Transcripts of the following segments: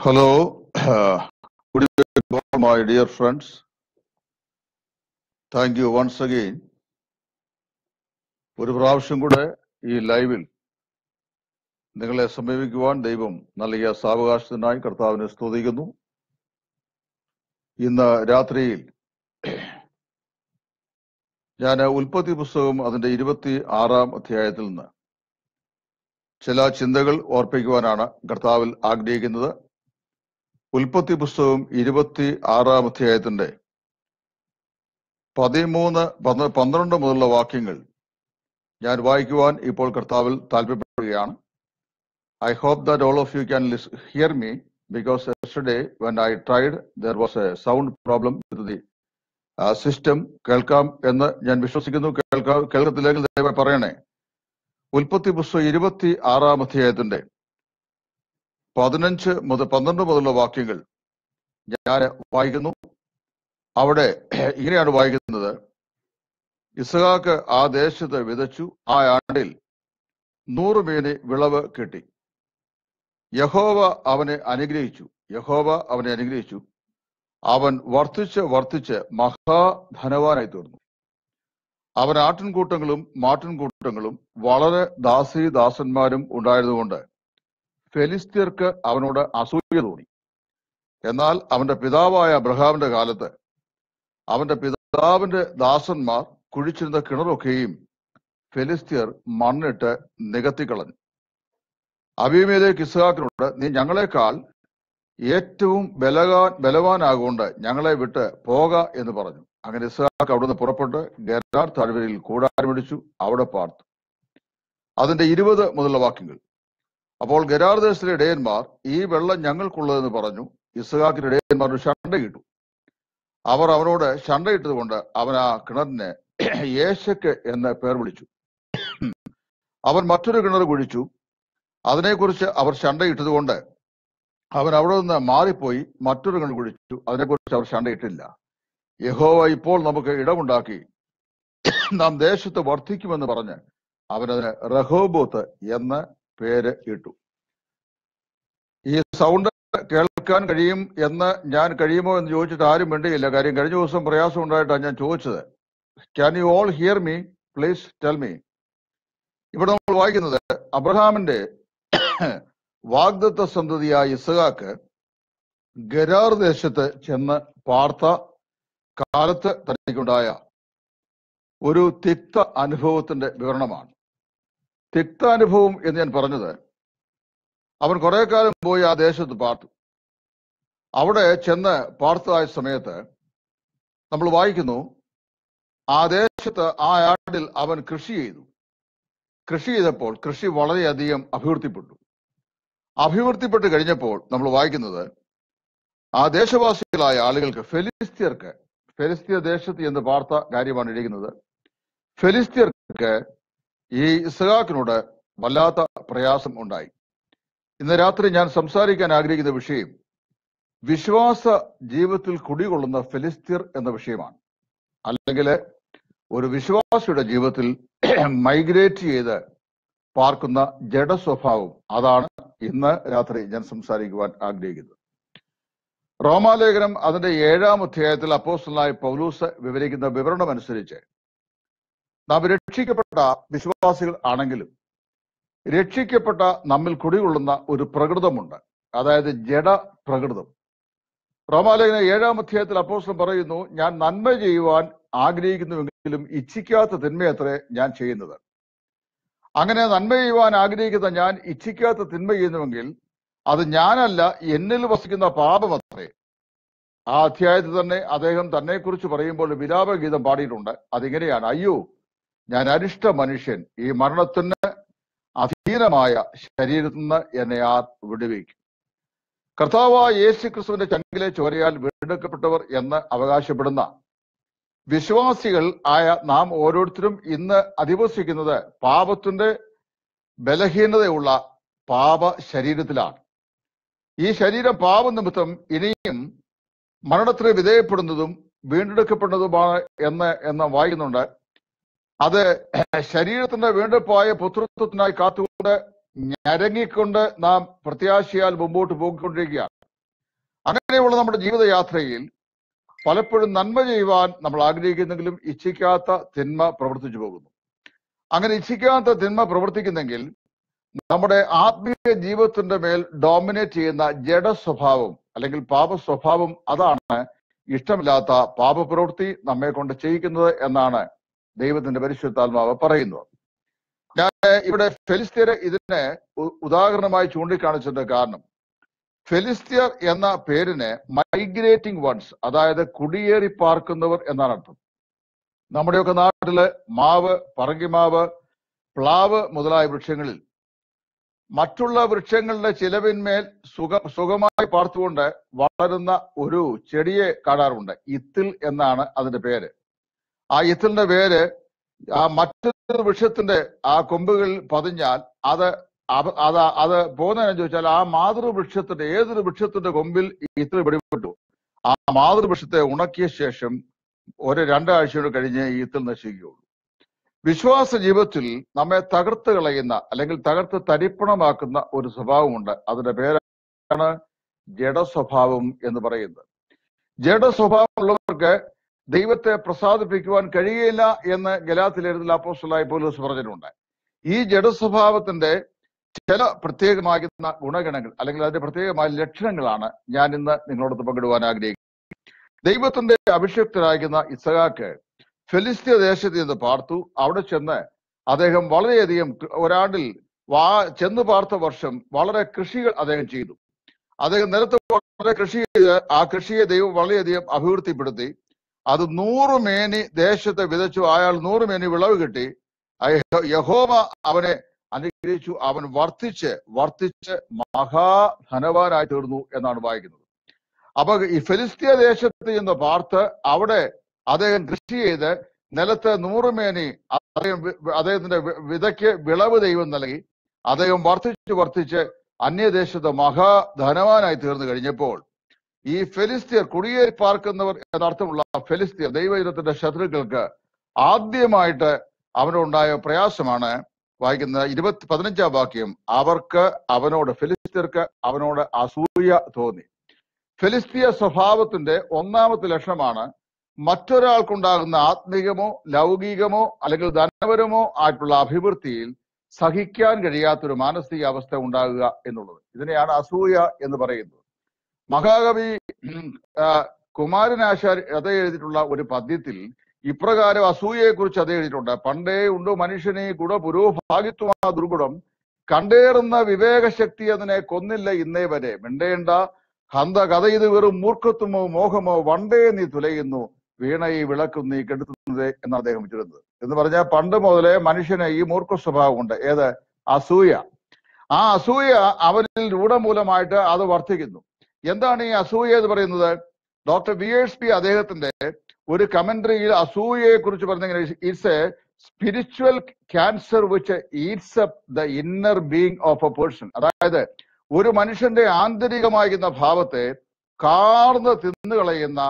Hello, good evening, all my dear friends. Thank you once again. ഒരു പ്രാവശ്യം കൂടെ ഈ ലൈവിൽ നിങ്ങളെ സമീപിക്കുവാൻ ദൈവം നൽകിയ സാവകാശത്തിനായി കർത്താവിനെ സ്തുതിക്കുന്നു ഇന്ന് രാത്രിയിൽ ഞാൻ ഉൽപ്പത്തി പുസ്തകം അതിന്റെ ഇരുപത്തി ആറാം അധ്യായത്തിൽ നിന്ന് ചില ചിന്തകൾ ഓർപ്പിക്കുവാനാണ് കർത്താവിൽ ആഗ്രഹിക്കുന്നത് ഉൽപ്പത്തി പുസ്തകം ഇരുപത്തി ആറാം അധ്യായത്തിന്റെ പതിമൂന്ന് പന്ത്ര- പന്ത്രണ്ട് മുതലുള്ള വാക്യങ്ങൾ ഞാൻ വായിക്കുവാൻ ഇപ്പോൾ കർത്താവിൽ താല്പര്യപ്പെടുകയാണ് I hope that all of you can hear me because yesterday when I tried there was a sound problem with the system കേൾക്കാം എന്ന് ഞാൻ വിശ്വസിക്കുന്നു കേൾക്കാം കേൾക്കത്തില്ലെങ്കിൽ ദയവായി പറയണേ ഉൽപ്പത്തി പുസ്തകം ഇരുപത്തി ആറാം അധ്യായത്തിന്റെ പതിനഞ്ച് മുതൽ പന്ത്രണ്ട് മുതലുള്ള വാക്യങ്ങൾ ഞാൻ വായിക്കുന്നു അവിടെ ഇങ്ങനെയാണ് വായിക്കുന്നത് ഇസഹാക്ക് ആ ദേശത്ത് വിതച്ചു ആ ആണ്ടിൽ നൂറ് മേനി വിളവ് കിട്ടി യഹോവ അവനെ അനുഗ്രഹിച്ചു യഹോവ അവനെ അനുഗ്രഹിച്ചു അവൻ വർദ്ധിച്ച് വർദ്ധിച്ച് മഹാധനവാനായി തീർന്നു അവൻ ആട്ടിൻകൂട്ടങ്ങളും മാട്ടിൻകൂട്ടങ്ങളും വളരെ ദാസി ദാസന്മാരും ഉണ്ടായതുകൊണ്ട് ഫെലിസ്തീർക്ക് അവനോട് അസൂയ തോന്നി എന്നാൽ അവന്റെ പിതാവായ അബ്രഹാമിന്റെ കാലത്ത് അവന്റെ പിതാവിന്റെ ദാസന്മാർ കുഴിച്ചിരുന്ന കിണറൊക്കെയും ഫെലിസ്തീർ മണ്ണിട്ട് നികത്തിക്കളഞ്ഞു അബീമയിലേക്ക് ഇസ്ഹാക്കിനോട് നീ ഞങ്ങളെക്കാൾ ഏറ്റവും ബലവാൻ ബലവാനാകൊണ്ട് ഞങ്ങളെ വിട്ട് പോക എന്ന് പറഞ്ഞു അങ്ങനെ ഇസ്ഹാക്ക് അവിടുന്ന് പുറപ്പെട്ട് ഗരാർ താഴ്വരയിൽ കൂടാരമിടിച്ചു അവിടെ പാർത്തു അതിന്റെ ഇരുപത് മുതലുള്ള വാക്യങ്ങൾ അപ്പോൾ ഗരാർ ദേശത്തിലെ ഇടയന്മാർ ഈ വെള്ളം ഞങ്ങൾക്കുള്ളതെന്ന് പറഞ്ഞു ഇസ്ഹാക്കിന്റെ ഇടയന്മാർ ഒരു ഷണ്ടയിട്ടു അവർ അവനോട് ഷണ്ടയിട്ടതുകൊണ്ട് അവൻ ആ കിണറിന് യേശക്ക് എന്ന് പേർ വിളിച്ചു അവൻ മറ്റൊരു കിണർ കുഴിച്ചു അതിനെക്കുറിച്ച് അവർ ഷണ്ടയിട്ടതുകൊണ്ട് അവൻ അവിടെ നിന്ന് മാറിപ്പോയി മറ്റൊരു കിണർ കുഴിച്ചു അതിനെക്കുറിച്ച് അവർ ഷണ്ടയിട്ടില്ല യഹോവ ഇപ്പോൾ നമുക്ക് ഇടമുണ്ടാക്കി നാം ദേശത്ത് വർദ്ധിക്കുമെന്ന് പറഞ്ഞ് അവനതിന് റഹോബോത്ത് എന്ന് പേര് ഇട്ടു ഈ സൗണ്ട് കേൾക്കാൻ കഴിയും എന്ന് ഞാൻ കഴിയുമോ എന്ന് ചോദിച്ചിട്ട് ആരും വേണ്ടിയില്ല കാര്യം കഴിഞ്ഞ ദിവസം പ്രയാസം ഉണ്ടായിട്ടാണ് ഞാൻ ചോദിച്ചത് can you all hear me please tell me ഇവിടെ നമ്മൾ വായിക്കുന്നത് അബ്രഹാമിന്റെ വാഗ്ദത്ത സന്തതിയായ ഇസഹാക്ക് ഗരാർ ദേശത്ത് ചെന്ന് പാർത്ത കാലത്ത് തനിക്കുണ്ടായ ഒരു തിക്ത അനുഭവത്തിന്റെ വിവരണമാണ് തിക്ത അനുഭവം എന്ന് ഞാൻ പറഞ്ഞത് അവൻ കുറെ കാലം പോയി ആ ദേശത്ത് പാർത്തു അവിടെ ചെന്ന് പാർത്തതായ സമയത്ത് നമ്മൾ വായിക്കുന്നു ആ ദേശത്ത് ആ ആണ്ടിൽ അവൻ കൃഷി ചെയ്തു കൃഷി ചെയ്തപ്പോൾ കൃഷി വളരെയധികം അഭിവൃദ്ധിപ്പെട്ടു അഭിവൃദ്ധിപ്പെട്ട് കഴിഞ്ഞപ്പോൾ നമ്മൾ വായിക്കുന്നത് ആ ദേശവാസികളായ ആളുകൾക്ക് ഫെലിസ്തീർക്ക് ഫെലിസ്തീയ ദേശത്ത് എന്ന് പാർത്ത കാര്യമാണ് എഴുതുന്നത് ഫെലിസ്തീർക്ക് ഈ ഇസ്ഹാക്കിനോട് വല്ലാത്ത പ്രയാസം ഉണ്ടായി ഇന്ന് രാത്രി ഞാൻ സംസാരിക്കാൻ ആഗ്രഹിക്കുന്ന വിഷയം വിശ്വാസ ജീവിതത്തിൽ കുടികൊള്ളുന്ന ഫെലിസ്തീർ എന്ന വിഷയമാണ് അല്ലെങ്കിൽ ഒരു വിശ്വാസിയുടെ ജീവിതത്തിൽ മൈഗ്രേറ്റ് ചെയ്ത് പാർക്കുന്ന ജഡ സ്വഭാവം അതാണ് ഇന്ന് രാത്രി ഞാൻ സംസാരിക്കുവാൻ ആഗ്രഹിക്കുന്നത് റോമാലേഖനം അതിന്റെ ഏഴാം അധ്യായത്തിൽ അപ്പോസ്റ്റലായ പൗലൂസ് വിവരിക്കുന്ന വിവരണം അനുസരിച്ച് നാം രക്ഷിക്കപ്പെട്ട വിശ്വാസികൾ ആണെങ്കിലും രക്ഷിക്കപ്പെട്ട നമ്മിൽ കുടികൊള്ളുന്ന ഒരു പ്രകൃതമുണ്ട് അതായത് ജഡ പ്രകൃതം റോമാലേഖന ഏഴാം അധ്യായത്തിൽ അപ്പോസ്റ്റലൻ പറയുന്നു ഞാൻ നന്മ ചെയ്യുവാൻ ആഗ്രഹിക്കുന്നുവെങ്കിലും ഇച്ഛിക്കാത്ത തിന്മയത്രേ ഞാൻ ചെയ്യുന്നത് അങ്ങനെ നന്മ ചെയ്യുവാൻ ആഗ്രഹിക്കുന്ന ഞാൻ ഇച്ഛിക്കാത്ത തിന്മ ചെയ്യുന്നുവെങ്കിൽ അത് ഞാനല്ല എന്നിൽ വസിക്കുന്ന പാപമത്രേ ആ അധ്യായത്തിൽ തന്നെ അദ്ദേഹം തന്നെ കുറിച്ച് പറയുമ്പോൾ വിലാപഗീതം പാടിയിട്ടുണ്ട് അതിങ്ങനെയാണ് അയ്യോ ഞാൻ അരിഷ്ട മനുഷ്യൻ ഈ മരണത്തിന് അധീനമായ ശരീരത്തിൽ നിന്ന് എന്നെ ആർ വിടുവിക്കും കർത്താവായ യേശു ക്രിസ്തുവിന്റെ ചങ്കിലെ ചോരയാൽ വീണ്ടെടുക്കപ്പെട്ടവർ എന്ന് അവകാശപ്പെടുന്ന വിശ്വാസികൾ ആയ നാം ഓരോരുത്തരും ഇന്ന് അധിവസിക്കുന്നത് പാപത്തിന്റെ ബലഹീനതയുള്ള പാപ ശരീരത്തിലാണ് ഈ ശരീരം പാപനിമിത്തം ഇനിയും മരണത്തിന് വിധേയപ്പെടുന്നതും വീണ്ടെടുക്കപ്പെടുന്നതുമാണ് എന്ന് എന്ന് വായിക്കുന്നുണ്ട് അത് ശരീരത്തിന്റെ വീണ്ടെടുപ്പായ പുത്രത്വത്തിനായി കാത്തുകൊണ്ട് ഞരങ്ങിക്കൊണ്ട് നാം പ്രത്യാശയാൽ മുമ്പോട്ട് പോയിക്കൊണ്ടിരിക്കുകയാണ് അങ്ങനെയുള്ള നമ്മുടെ ജീവിതയാത്രയിൽ പലപ്പോഴും നന്മ ചെയ്യുവാൻ നമ്മൾ ആഗ്രഹിക്കുന്നെങ്കിലും ഇച്ഛിക്കാത്ത തിന്മ പ്രവർത്തിച്ചു പോകുന്നു അങ്ങനെ ഇച്ഛിക്കാത്ത തിന്മ പ്രവർത്തിക്കുന്നെങ്കിൽ നമ്മുടെ ആത്മീയ ജീവിതത്തിന്റെ മേൽ ഡോമിനേറ്റ് ചെയ്യുന്ന ജഡ സ്വഭാവം അല്ലെങ്കിൽ പാപ സ്വഭാവം അതാണ് ഇഷ്ടമില്ലാത്ത പാപപ്രവൃത്തി നമ്മെ കൊണ്ട് ചെയ്യിക്കുന്നത് എന്നാണ് ദൈവത്തിന്റെ പരിശുദ്ധാത്മാവ് പറയുന്നത് ഞാൻ ഇവിടെ ഫെലിസ്തീരെ ഇതിനെ ഉ- ഉദാഹരണമായി ചൂണ്ടിക്കാണിച്ചതിന്റെ കാരണം ഫെലിസ്തീർ എന്ന പേരിന് മൈഗ്രേറ്റിംഗ് വൺസ് അതായത് കുടിയേറി പാർക്കുന്നവർ എന്നാണ് അർത്ഥം നമ്മുടെയൊക്കെ നാട്ടില് മാവ് പറങ്കിമാവ് പ്ലാവ് മുതലായ വൃക്ഷങ്ങളിൽ മറ്റുള്ള വൃക്ഷങ്ങളുടെ ചിലവിന്മേൽ സുഖ സുഖമായി പാർത്തുകൊണ്ട് വളരുന്ന ഒരു ചെടിയെ കാണാറുണ്ട് ഇത്തിൽ എന്നാണ് അതിന്റെ പേര് ആ ഇത്തിലിന്റെ പേര് ആ മറ്റൊരു വൃക്ഷത്തിന്റെ ആ കൊമ്പുകളിൽ പതിഞ്ഞാൽ അത് അവ- അത് അത് പോകുന്നതെന്ന് ചോദിച്ചാൽ ആ മാതൃവൃക്ഷത്തിന്റെ ഏതൊരു വൃക്ഷത്തിന്റെ കൊമ്പിൽ ഈ ഇത്തിൽ പിടിപെട്ടു ആ മാതൃവൃക്ഷത്തെ ഉണക്കിയ ശേഷം ഒരു രണ്ടാഴ്ചയോട് കഴിഞ്ഞ് ഈ ഇത്തിൽ നശിക്കുകയുള്ളൂ വിശ്വാസ ജീവിതത്തിൽ നമ്മെ തകർത്ത് കളയുന്ന അല്ലെങ്കിൽ തകർത്ത് തരിപ്പണമാക്കുന്ന ഒരു സ്വഭാവമുണ്ട് അതിന്റെ പേരാണ് ജഡസ്വഭാവം എന്ന് പറയുന്നത് ജഡസ്വഭാവമുള്ളവർക്ക് ദൈവത്തെ പ്രസാദിപ്പിക്കുവാൻ കഴിയില്ല എന്ന് ഗലാത്തിൽ എഴുതുന്ന അപ്പോസ്റ്റലായി പോലീസ് പറഞ്ഞിട്ടുണ്ട് ഈ ജഡസ്വഭാവത്തിന്റെ ചില പ്രത്യേകമാകുന്ന ഗുണഗണങ്ങൾ അല്ലെങ്കിൽ അതിന്റെ പ്രത്യേകമായ ലക്ഷണങ്ങളാണ് ഞാൻ ഇന്ന് നിങ്ങളോട് പങ്കിടുവാൻ ആഗ്രഹിക്കുന്നത് ദൈവത്തിന്റെ അഭിഷിക്തരാകുന്ന ഇസഹാക്ക് ഫെലിസ്തീയ ദേശത്ത് നിന്ന് പാർത്തു അവിടെ ചെന്ന് അദ്ദേഹം വളരെയധികം കൃ- ഒരാണ്ടിൽ വാ ചെന്ന് പാർത്ത വർഷം വളരെ കൃഷികൾ അദ്ദേഹം ചെയ്തു അദ്ദേഹം നിലത്ത് വളരെ കൃഷി ചെയ്ത് ആ കൃഷിയെ ദൈവം വളരെയധികം അഭിവൃദ്ധിപ്പെടുത്തി അത് നൂറ് മേനി ദേശത്ത് വിതച്ചു അയാൾ നൂറ് മേനി വിളവ് കിട്ടി ആ യഹോ- യഹോവ അവനെ അനുഗ്രഹിച്ചു അവൻ വർദ്ധിച്ച് വർദ്ധിച്ച് മഹാധനവാനായി തീർന്നു എന്നാണ് വായിക്കുന്നത് അപ്പൊ ഈ ഫെലിസ്തീയ ദേശത്ത് ചെന്ന് പാർത്ത് അവിടെ അദ്ദേഹം കൃഷി ചെയ്ത് നിലത്ത് നൂറുമേനി അദ്ദേഹം വി- അദ്ദേഹത്തിന്റെ വി- വിതയ്ക്ക് വിളവ് ദൈവം നൽകി അദ്ദേഹം വർദ്ധിച്ച് വർദ്ധിച്ച് അന്യദേശത്ത് മഹാധനവാനായി തീർന്നു കഴിഞ്ഞപ്പോൾ ഈ ഫെലിസ്തീർ കുടിയേറി പാർക്കുന്നവർ എന്നർത്ഥമുള്ള ഫെലിസ്തീർ ദൈവജനത്തിന്റെ ശത്രുക്കൾക്ക് ആദ്യമായിട്ട് അവനുണ്ടായ പ്രയാസമാണ് വായിക്കുന്ന ഇരുപത്തി പതിനഞ്ചാം വാക്യം അവർക്ക് അവനോട് ഫെലിസ്തീർക്ക് അവനോട് അസൂയ തോന്നി ഫെലിസ്തീയ സ്വഭാവത്തിന്റെ ഒന്നാമത്തെ ലക്ഷണമാണ് മറ്റൊരാൾക്കുണ്ടാകുന്ന ആത്മീകമോ ലൗകികമോ അല്ലെങ്കിൽ ധനപരമോ ആയിട്ടുള്ള അഭിവൃദ്ധിയിൽ സഹിക്കാൻ കഴിയാത്തൊരു മാനസിക അവസ്ഥ ഉണ്ടാകുക എന്നുള്ളത് ഇതിനെയാണ് അസൂയ എന്ന് പറയുന്നത് മഹാകവി ഉം, ആ, കുമാരനാശാരി അത് എഴുതിയിട്ടുള്ള ഒരു പദ്യത്തിൽ ഇപ്രകാരം അസൂയയെ കുറിച്ച് അത് എഴുതിയിട്ടുണ്ട് പണ്ടേ ഉണ്ട് മനുഷ്യനെ ഗുണ പുരോഭാഗിത്വമാ ദുർഗുണം കണ്ടേറുന്ന വിവേകശക്തി അതിനെ കൊന്നില്ല ഇന്നേ വരെ മിണ്ടേണ്ട ഹന്ത കഥ ഇത് വെറും മൂർഖത്വമോ മോഹമോ വണ്ടേ നീ തുലയുന്നു വീണ ഈ വിളക്കും നീ കെടുത്തുന്നത് എന്നാണ് അദ്ദേഹം ചുരുന്നത് എന്ന് പറഞ്ഞാൽ പണ്ട് മുതലേ മനുഷ്യന് ഈ മൂർഖ സ്വഭാവമുണ്ട് ഏത് അസൂയ ആ അസൂയ അവനിൽ രൂഢമൂലമായിട്ട് അത് വർദ്ധിക്കുന്നു എന്താണ് ഈ അസൂയ എന്ന് പറയുന്നത് ഡോക്ടർ വി എസ് പി അദ്ദേഹത്തിന്റെ ഒരു കമന്ററിയിൽ അസൂയയെ കുറിച്ച് പറഞ്ഞ it's a spiritual cancer which eats up the inner being of a person അതായത് ഒരു മനുഷ്യന്റെ ആന്തരികമാകുന്ന ഭാവത്തെ കാർന്ന് തിന്നുകളയുന്ന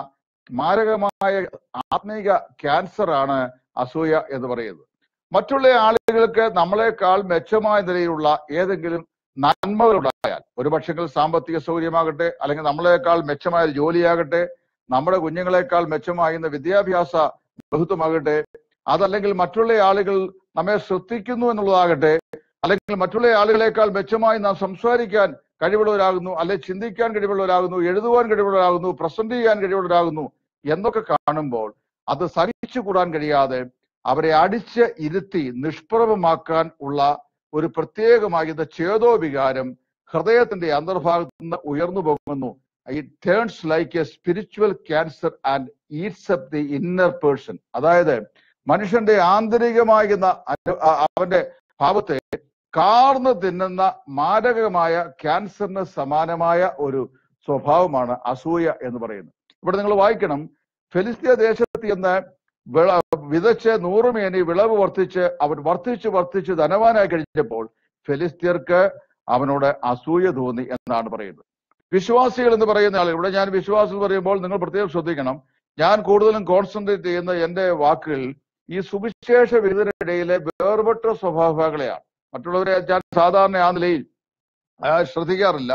മാരകമായ ആത്മീക ക്യാൻസർ ആണ് അസൂയ എന്ന് പറയുന്നത് മറ്റുള്ള ആളുകൾക്ക് നമ്മളെക്കാൾ മെച്ചമായ നിലയിലുള്ള ഏതെങ്കിലും നന്മകൾ ഉണ്ടായാൽ ഒരു പക്ഷെങ്കിൽ സാമ്പത്തിക സൗകര്യമാകട്ടെ അല്ലെങ്കിൽ നമ്മളെക്കാൾ മെച്ചമായ ഒരു ജോലിയാകട്ടെ നമ്മുടെ കുഞ്ഞുങ്ങളെക്കാൾ മെച്ചമാകുന്ന വിദ്യാഭ്യാസ ബഹുത്വമാകട്ടെ അതല്ലെങ്കിൽ മറ്റുള്ള ആളുകൾ നമ്മെ ശ്രദ്ധിക്കുന്നു എന്നുള്ളതാകട്ടെ അല്ലെങ്കിൽ മറ്റുള്ള ആളുകളെക്കാൾ മെച്ചമായി നാം സംസാരിക്കാൻ കഴിവുള്ളവരാകുന്നു അല്ലെ ചിന്തിക്കാൻ കഴിവുള്ളവരാകുന്നു എഴുതുവാൻ കഴിവുള്ളവരാകുന്നു പ്രസന്റ് ചെയ്യാൻ കഴിവുള്ളവരാകുന്നു എന്നൊക്കെ കാണുമ്പോൾ അത് സഹിച്ചുകൂടാൻ കഴിയാതെ അവരെ അടിച്ച് ഇരുത്തി നിഷ്പ്രഭമാക്കാൻ ഉള്ള ഒരു പ്രത്യേകമാകുന്ന ചേതോ വികാരം ഹൃദയത്തിന്റെ അന്തർഭാഗത്ത് നിന്ന് ഉയർന്നു പോകുന്നു it turns like a spiritual cancer and eats up the inner person അതായത് മനുഷ്യന്റെ ആന്തരികമാകുന്ന അനു- അ- അവന്റെ ഭാവത്തെ കാർന്ന് തിന്നുന്ന മാരകമായ ക്യാൻസറിന് സമാനമായ ഒരു സ്വഭാവമാണ് അസൂയ എന്ന് പറയുന്നത് ഇവിടെ നിങ്ങൾ വായിക്കണം ഫെലിസ്തീയ ദേശത്ത് എന്ന് വിള വിതച്ച് നൂറുമേനി വിളവ് വർദ്ധിച്ച് അവൻ വർദ്ധിച്ച് വർദ്ധിച്ച് ധനവാനായി കഴിഞ്ഞപ്പോൾ ഫെലിസ്തീർക്ക് അവനോട് അസൂയ തോന്നി എന്നാണ് പറയുന്നത് വിശ്വാസികൾ എന്ന് പറയുന്ന ആളുകൾ ഇവിടെ ഞാൻ വിശ്വാസം എന്ന് പറയുമ്പോൾ നിങ്ങൾ പ്രത്യേകം ശ്രദ്ധിക്കണം ഞാൻ കൂടുതലും കോൺസെൻട്രേറ്റ് ചെയ്യുന്ന എന്റെ വാക്കുകൾ ഈ സുവിശേഷ വിരുദ്ധരിടയിലെ വേർപെട്ട സ്വഭാവങ്ങളെയാണ് മറ്റുള്ളവരെ ഞാൻ സാധാരണ ആ നിലയിൽ ആ, ശ്രദ്ധിക്കാറില്ല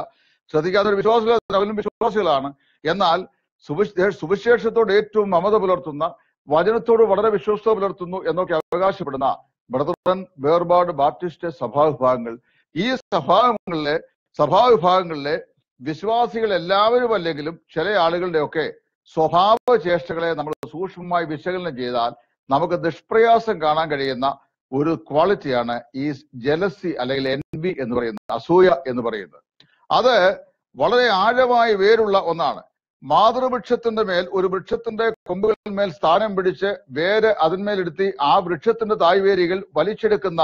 ശ്രദ്ധിക്കാത്ത വിശ്വാസികൾ അവരും വിശ്വാസികളാണ് എന്നാൽ സുവിശേ- സുവിശേഷത്തോട് ഏറ്റവും മമത പുലർത്തുന്ന വചനത്തോട് വളരെ വിശ്വസ്ത പുലർത്തുന്നു എന്നൊക്കെ അവകാശപ്പെടുന്ന ബ്രദറൻ വേർപാട് ബാപ്റ്റിസ്റ്റ് സഭാവിഭാഗങ്ങൾ ഈ സഭാവിഭാഗങ്ങളിലെ സഭാവിഭാഗങ്ങളിലെ വിശ്വാസികൾ എല്ലാവരും അല്ലെങ്കിലും ചില ആളുകളുടെ ഒക്കെ സ്വഭാവ ചേഷ്ടകളെ നമ്മൾ സൂക്ഷ്മമായി വിശകലനം ചെയ്താൽ നമുക്ക് നിഷ്പ്രയാസം കാണാൻ കഴിയുന്ന ഒരു ക്വാളിറ്റിയാണ് ഈ ജലസി അല്ലെങ്കിൽ എൻ ബി എന്ന് പറയുന്നത് അസൂയ എന്ന് പറയുന്നത് അത് വളരെ ആഴമായി വേരുള്ള ഒന്നാണ് മാതൃവൃക്ഷത്തിന്റെ മേൽ ഒരു വൃക്ഷത്തിന്റെ കൊമ്പുകളിന്മേൽ സ്ഥാനം പിടിച്ച് വേര് അതിന്മേലെടുത്തി ആ വൃക്ഷത്തിന്റെ തായ്വേരുകൾ വലിച്ചെടുക്കുന്ന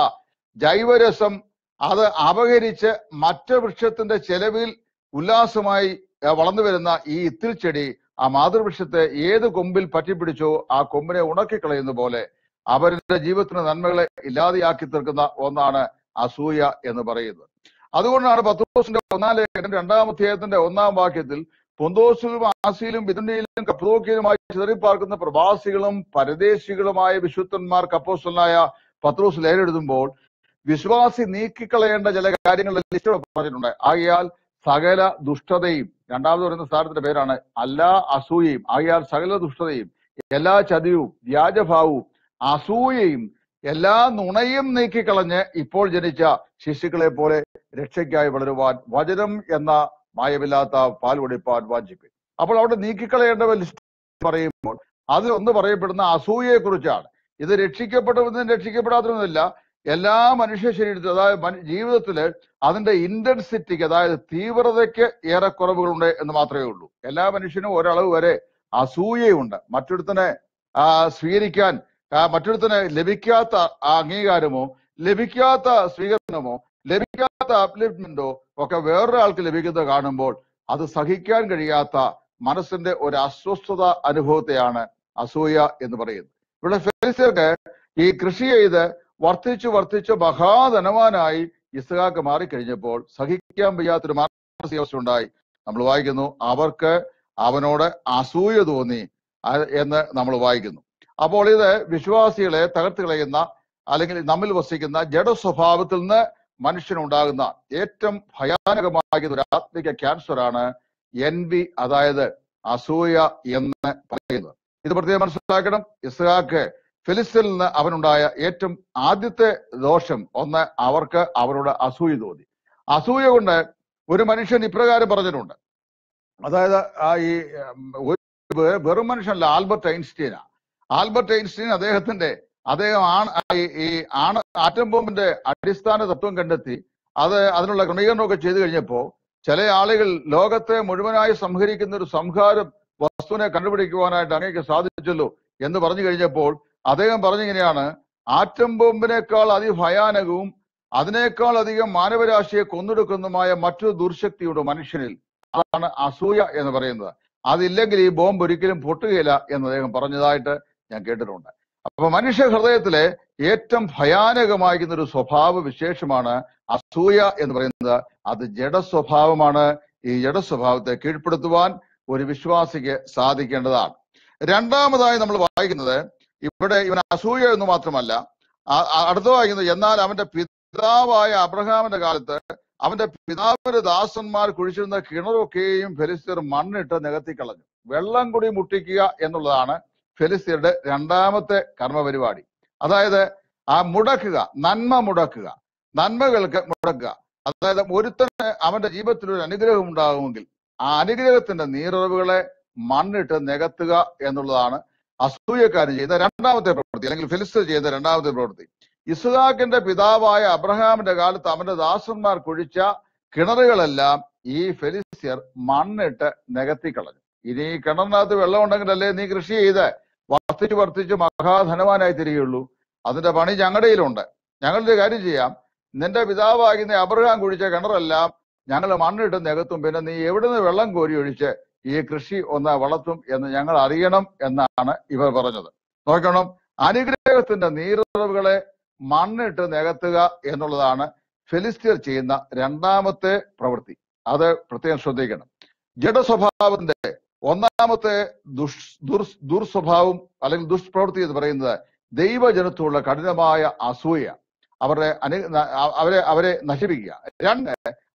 ജൈവരസം അത് അപഹരിച്ച് മറ്റു വൃക്ഷത്തിന്റെ ചെലവിൽ ഉല്ലാസമായി ഏഹ്, വളർന്നു വരുന്ന ഈ ഇത്തിൽ ചെടി ആ മാതൃവൃക്ഷത്തെ ഏത് കൊമ്പിൽ പറ്റിപ്പിടിച്ചോ ആ കൊമ്പിനെ ഉണക്കിക്കളയുന്ന പോലെ അവരുടെ ജീവിതത്തിന് നന്മകളെ ഇല്ലാതെയാക്കി തീർക്കുന്ന ഒന്നാണ് അസൂയ എന്ന് പറയുന്നത് അതുകൊണ്ടാണ് പത്രോസിന്റെ ഒന്നാം ലേഖനം രണ്ടാം അധ്യായത്തിന്റെ ഒന്നാം വാക്യത്തിൽ പൊന്തോസിലും ആസിയിലും ബിതുണ്ടിയിലും കപ്പതോക്കിയിലുമായി ചിതറിപ്പാർക്കുന്ന പ്രവാസികളും പരദേശികളുമായ വിശുദ്ധന്മാർക്ക് അപ്പോസ്റ്റലായ പത്രോസ് ലേഖനം എഴുതുമ്പോൾ വിശ്വാസി നീക്കിക്കളയേണ്ട ചില കാര്യങ്ങളുടെ ലിസ്റ്റ് പറഞ്ഞിട്ടുണ്ട് ആകയാൽ സകല ദുഷ്ടതയും രണ്ടാമത് പറയുന്ന സ്ഥാനത്തിന്റെ പേരാണ് എല്ലാ അസൂയയും ആകയാൽ സകല ദുഷ്ടതയും എല്ലാ ചതിവും വ്യാജഭാവവും അസൂയയും എല്ലാ നുണയും നീക്കിക്കളഞ്ഞ് ഇപ്പോൾ ജനിച്ച ശിശുക്കളെ പോലെ രക്ഷയ്ക്കായി വളരുവാൻ വചനം എന്ന മായമില്ലാത്ത പാൽ കുടിപ്പാൻ വാഞ്ചിപ്പിൻ അപ്പോൾ അവിടെ നീക്കിക്കളയേണ്ട ലിസ്റ്റ് പറയുമ്പോൾ അതിൽ ഒന്ന് പറയപ്പെടുന്ന അസൂയയെ കുറിച്ചാണ് ഇത് രക്ഷിക്കപ്പെട്ടവരും രക്ഷിക്കപ്പെടാത്തവരുമില്ല എല്ലാ മനുഷ്യ ശരീരത്തിൽ അതായത് മന- ജീവിതത്തില് അതിന്റെ ഇന്റൻസിറ്റിക്ക് അതായത് തീവ്രതയ്ക്ക് ഏറെ കുറവുകളുണ്ട് എന്ന് മാത്രമേ ഉള്ളൂ എല്ലാ മനുഷ്യനും ഒരളവ് വരെ അസൂയയുണ്ട് മറ്റൊരുത്തനെ ആ, സ്വീകരിക്കാൻ ആ, മറ്റൊരുത്തന് ലഭിക്കാത്ത ആ അംഗീകാരമോ ലഭിക്കാത്ത സ്വീകരണമോ ലഭിക്കാത്ത അപ്ലിഫ്റ്റ്മെന്റോ ഒക്കെ വേറൊരാൾക്ക് ലഭിക്കുന്നത് കാണുമ്പോൾ അത് സഹിക്കാൻ കഴിയാത്ത മനസ്സിന്റെ ഒരു അസ്വസ്ഥത അനുഭവത്തെയാണ് അസൂയ എന്ന് പറയുന്നത് ഇവിടെ ഫെലിസ്തീർക്ക് ഈ കൃഷി ചെയ്ത് വർദ്ധിച്ചു വർദ്ധിച്ചു മഹാധനവാനായി ഇസ്ഹാക്ക് മാറിക്കഴിഞ്ഞപ്പോൾ സഹിക്കാൻ വയ്യാത്തൊരു മാനസികാവസ്ഥ ഉണ്ടായി നമ്മൾ വായിക്കുന്നു അവർക്ക് അവനോട് അസൂയ തോന്നി ആ- എന്ന് നമ്മൾ വായിക്കുന്നു അപ്പോൾ ഇത് വിശ്വാസികളെ തകർത്ത് കളയുന്ന അല്ലെങ്കിൽ നമ്മിൽ വസിക്കുന്ന ജഡ സ്വഭാവത്തിൽ നിന്ന് മനുഷ്യനുണ്ടാകുന്ന ഏറ്റവും ഭയാനകമായ ഒരു ആത്മിക ക്യാൻസർ ആണ് എൻ ബി അതായത് അസൂയ എന്ന് പറയുന്നത് ഇത് പ്രത്യേകം മനസ്സിലാക്കണം ഇസ്ഹാക്ക് ഫിലിസ്തീനിൽ നിന്ന് അവനുണ്ടായ ഏറ്റവും ആദ്യത്തെ ദോഷം ഒന്ന് അവർക്ക് അവരോട് അസൂയ തോന്നി അസൂയ കൊണ്ട് ഒരു മനുഷ്യൻ ഇപ്രകാരം പറഞ്ഞിട്ടുണ്ട് അതായത് ആ ഈ ഉം, ഒരു വെ- വെറും മനുഷ്യനല്ല ആൽബർട്ട് ഐൻസ്റ്റീനാ ആൽബർട്ട് ഐൻസ്റ്റീൻ അദ്ദേഹത്തിന്റെ അദ്ദേഹം ആണ് ഈ ഈ ആണ് ആറ്റം ബോംബിന്റെ അടിസ്ഥാന തത്വം കണ്ടെത്തി അത് അതിനുള്ള ക്രമീകരണമൊക്കെ ചെയ്തു കഴിഞ്ഞപ്പോ ചില ആളുകൾ ലോകത്തെ മുഴുവനായി സംഹരിക്കുന്ന ഒരു സംഹാരം വസ്തുവിനെ കണ്ടുപിടിക്കുവാനായിട്ട് അങ്ങേക്ക് സാധിച്ചല്ലോ എന്ന് പറഞ്ഞു കഴിഞ്ഞപ്പോൾ അദ്ദേഹം പറഞ്ഞിങ്ങനെയാണ് ആറ്റം ബോംബിനേക്കാൾ അതിഭയാനകവും അതിനേക്കാൾ അധികം മാനവരാശിയെ കൊന്നൊടുക്കുന്നതുമായ മറ്റൊരു ദുർശക്തിയുണ്ട് മനുഷ്യനിൽ അതാണ് അസൂയ എന്ന് പറയുന്നത് അതില്ലെങ്കിൽ ഈ ബോംബ് ഒരിക്കലും പൊട്ടുകയില്ല എന്ന് അദ്ദേഹം പറഞ്ഞതായിട്ട് ഞാൻ കേട്ടിട്ടുണ്ട് അപ്പൊ മനുഷ്യ ഹൃദയത്തിലെ ഏറ്റവും ഭയാനകമായിരിക്കുന്ന ഒരു സ്വഭാവ വിശേഷമാണ് അസൂയ എന്ന് പറയുന്നത് അത് ജഡ സ്വഭാവമാണ് ഈ ജഡ സ്വഭാവത്തെ കീഴ്പ്പെടുത്തുവാൻ ഒരു വിശ്വാസിക്ക് സാധിക്കേണ്ടതാണ് രണ്ടാമതായി നമ്മൾ വായിക്കുന്നത് ഇവിടെ ഇവൻ അസൂയ എന്ന് മാത്രമല്ല ആ- ആ- അടുത്ത വായിക്കുന്നത് എന്നാൽ അവന്റെ പിതാവായ അബ്രഹാമിന്റെ കാലത്ത് അവന്റെ പിതാവിന്റെ ദാസന്മാർ കുഴിച്ചിരുന്ന കിണറൊക്കെയും ഫെലിസ്തീർ മണ്ണിട്ട് നികത്തിക്കളഞ്ഞു വെള്ളം കൂടി മുട്ടിക്കുക എന്നുള്ളതാണ് ഫെലിസ്തീരുടെ രണ്ടാമത്തെ കർമ്മപരിപാടി അതായത് ആ മുടക്കുക നന്മ മുടക്കുക നന്മകൾക്ക് മുടക്കുക അതായത് ഒരുത്തന് അവന്റെ ജീവിതത്തിൽ ഒരു അനുഗ്രഹം ഉണ്ടാകുമെങ്കിൽ ആ അനുഗ്രഹത്തിന്റെ നീറുറവുകളെ മണ്ണിട്ട് നികത്തുക എന്നുള്ളതാണ് അസൂയക്കാരൻ ചെയ്ത രണ്ടാമത്തെ പ്രവൃത്തി അല്ലെങ്കിൽ ഫിലിസ്തീർ ചെയ്ത രണ്ടാമത്തെ പ്രവൃത്തി ഇസ്ഹാക്കിന്റെ പിതാവായ അബ്രഹാമിന്റെ കാലത്ത് അവന്റെ ദാസന്മാർ കുഴിച്ച കിണറുകളെല്ലാം ഈ ഫെലിസ്തീർ മണ്ണിട്ട് നികത്തിക്കളഞ്ഞു ഇനി ഈ കിണറിനകത്ത് വെള്ളം ഉണ്ടെങ്കിലല്ലേ നീ കൃഷി ചെയ്ത് വർദ്ധിച്ച് വർദ്ധിച്ച് മഹാധനവാനായി തിരികെയുള്ളൂ അതിന്റെ പണി ഞങ്ങളുടെ കയ്യിലുണ്ട് ഞങ്ങളുടെ കാര്യം ചെയ്യാം നിന്റെ പിതാവാകുന്ന അബ്രഹാം കുഴിച്ച കിണറെല്ലാം ഞങ്ങൾ മണ്ണിട്ട് നികത്തും പിന്നെ നീ എവിടുന്ന് വെള്ളം കോരി ഒഴിച്ച് ഈ കൃഷി ഒന്ന് വളർത്തും എന്ന് ഞങ്ങൾ അറിയണം എന്നാണ് ഇവർ പറഞ്ഞത് നോക്കണം അനുഗ്രഹത്തിന്റെ നീരുറവുകളെ മണ്ണിട്ട് നികത്തുക എന്നുള്ളതാണ് ഫെലിസ്തീർ ചെയ്യുന്ന രണ്ടാമത്തെ പ്രവൃത്തി അത് പ്രത്യേകം ശ്രദ്ധിക്കണം ജഡസ്വഭാവത്തിന്റെ ഒന്നാമത്തെ ദുഷ് ദുർ ദുർസ്വഭാവം അല്ലെങ്കിൽ ദുഷ്പ്രവൃത്തി എന്ന് പറയുന്നത് ദൈവജനത്തോടുള്ള കഠിനമായ അസൂയ അവരുടെ അനു ന- അവരെ അവരെ നശിപ്പിക്കുക രണ്ട്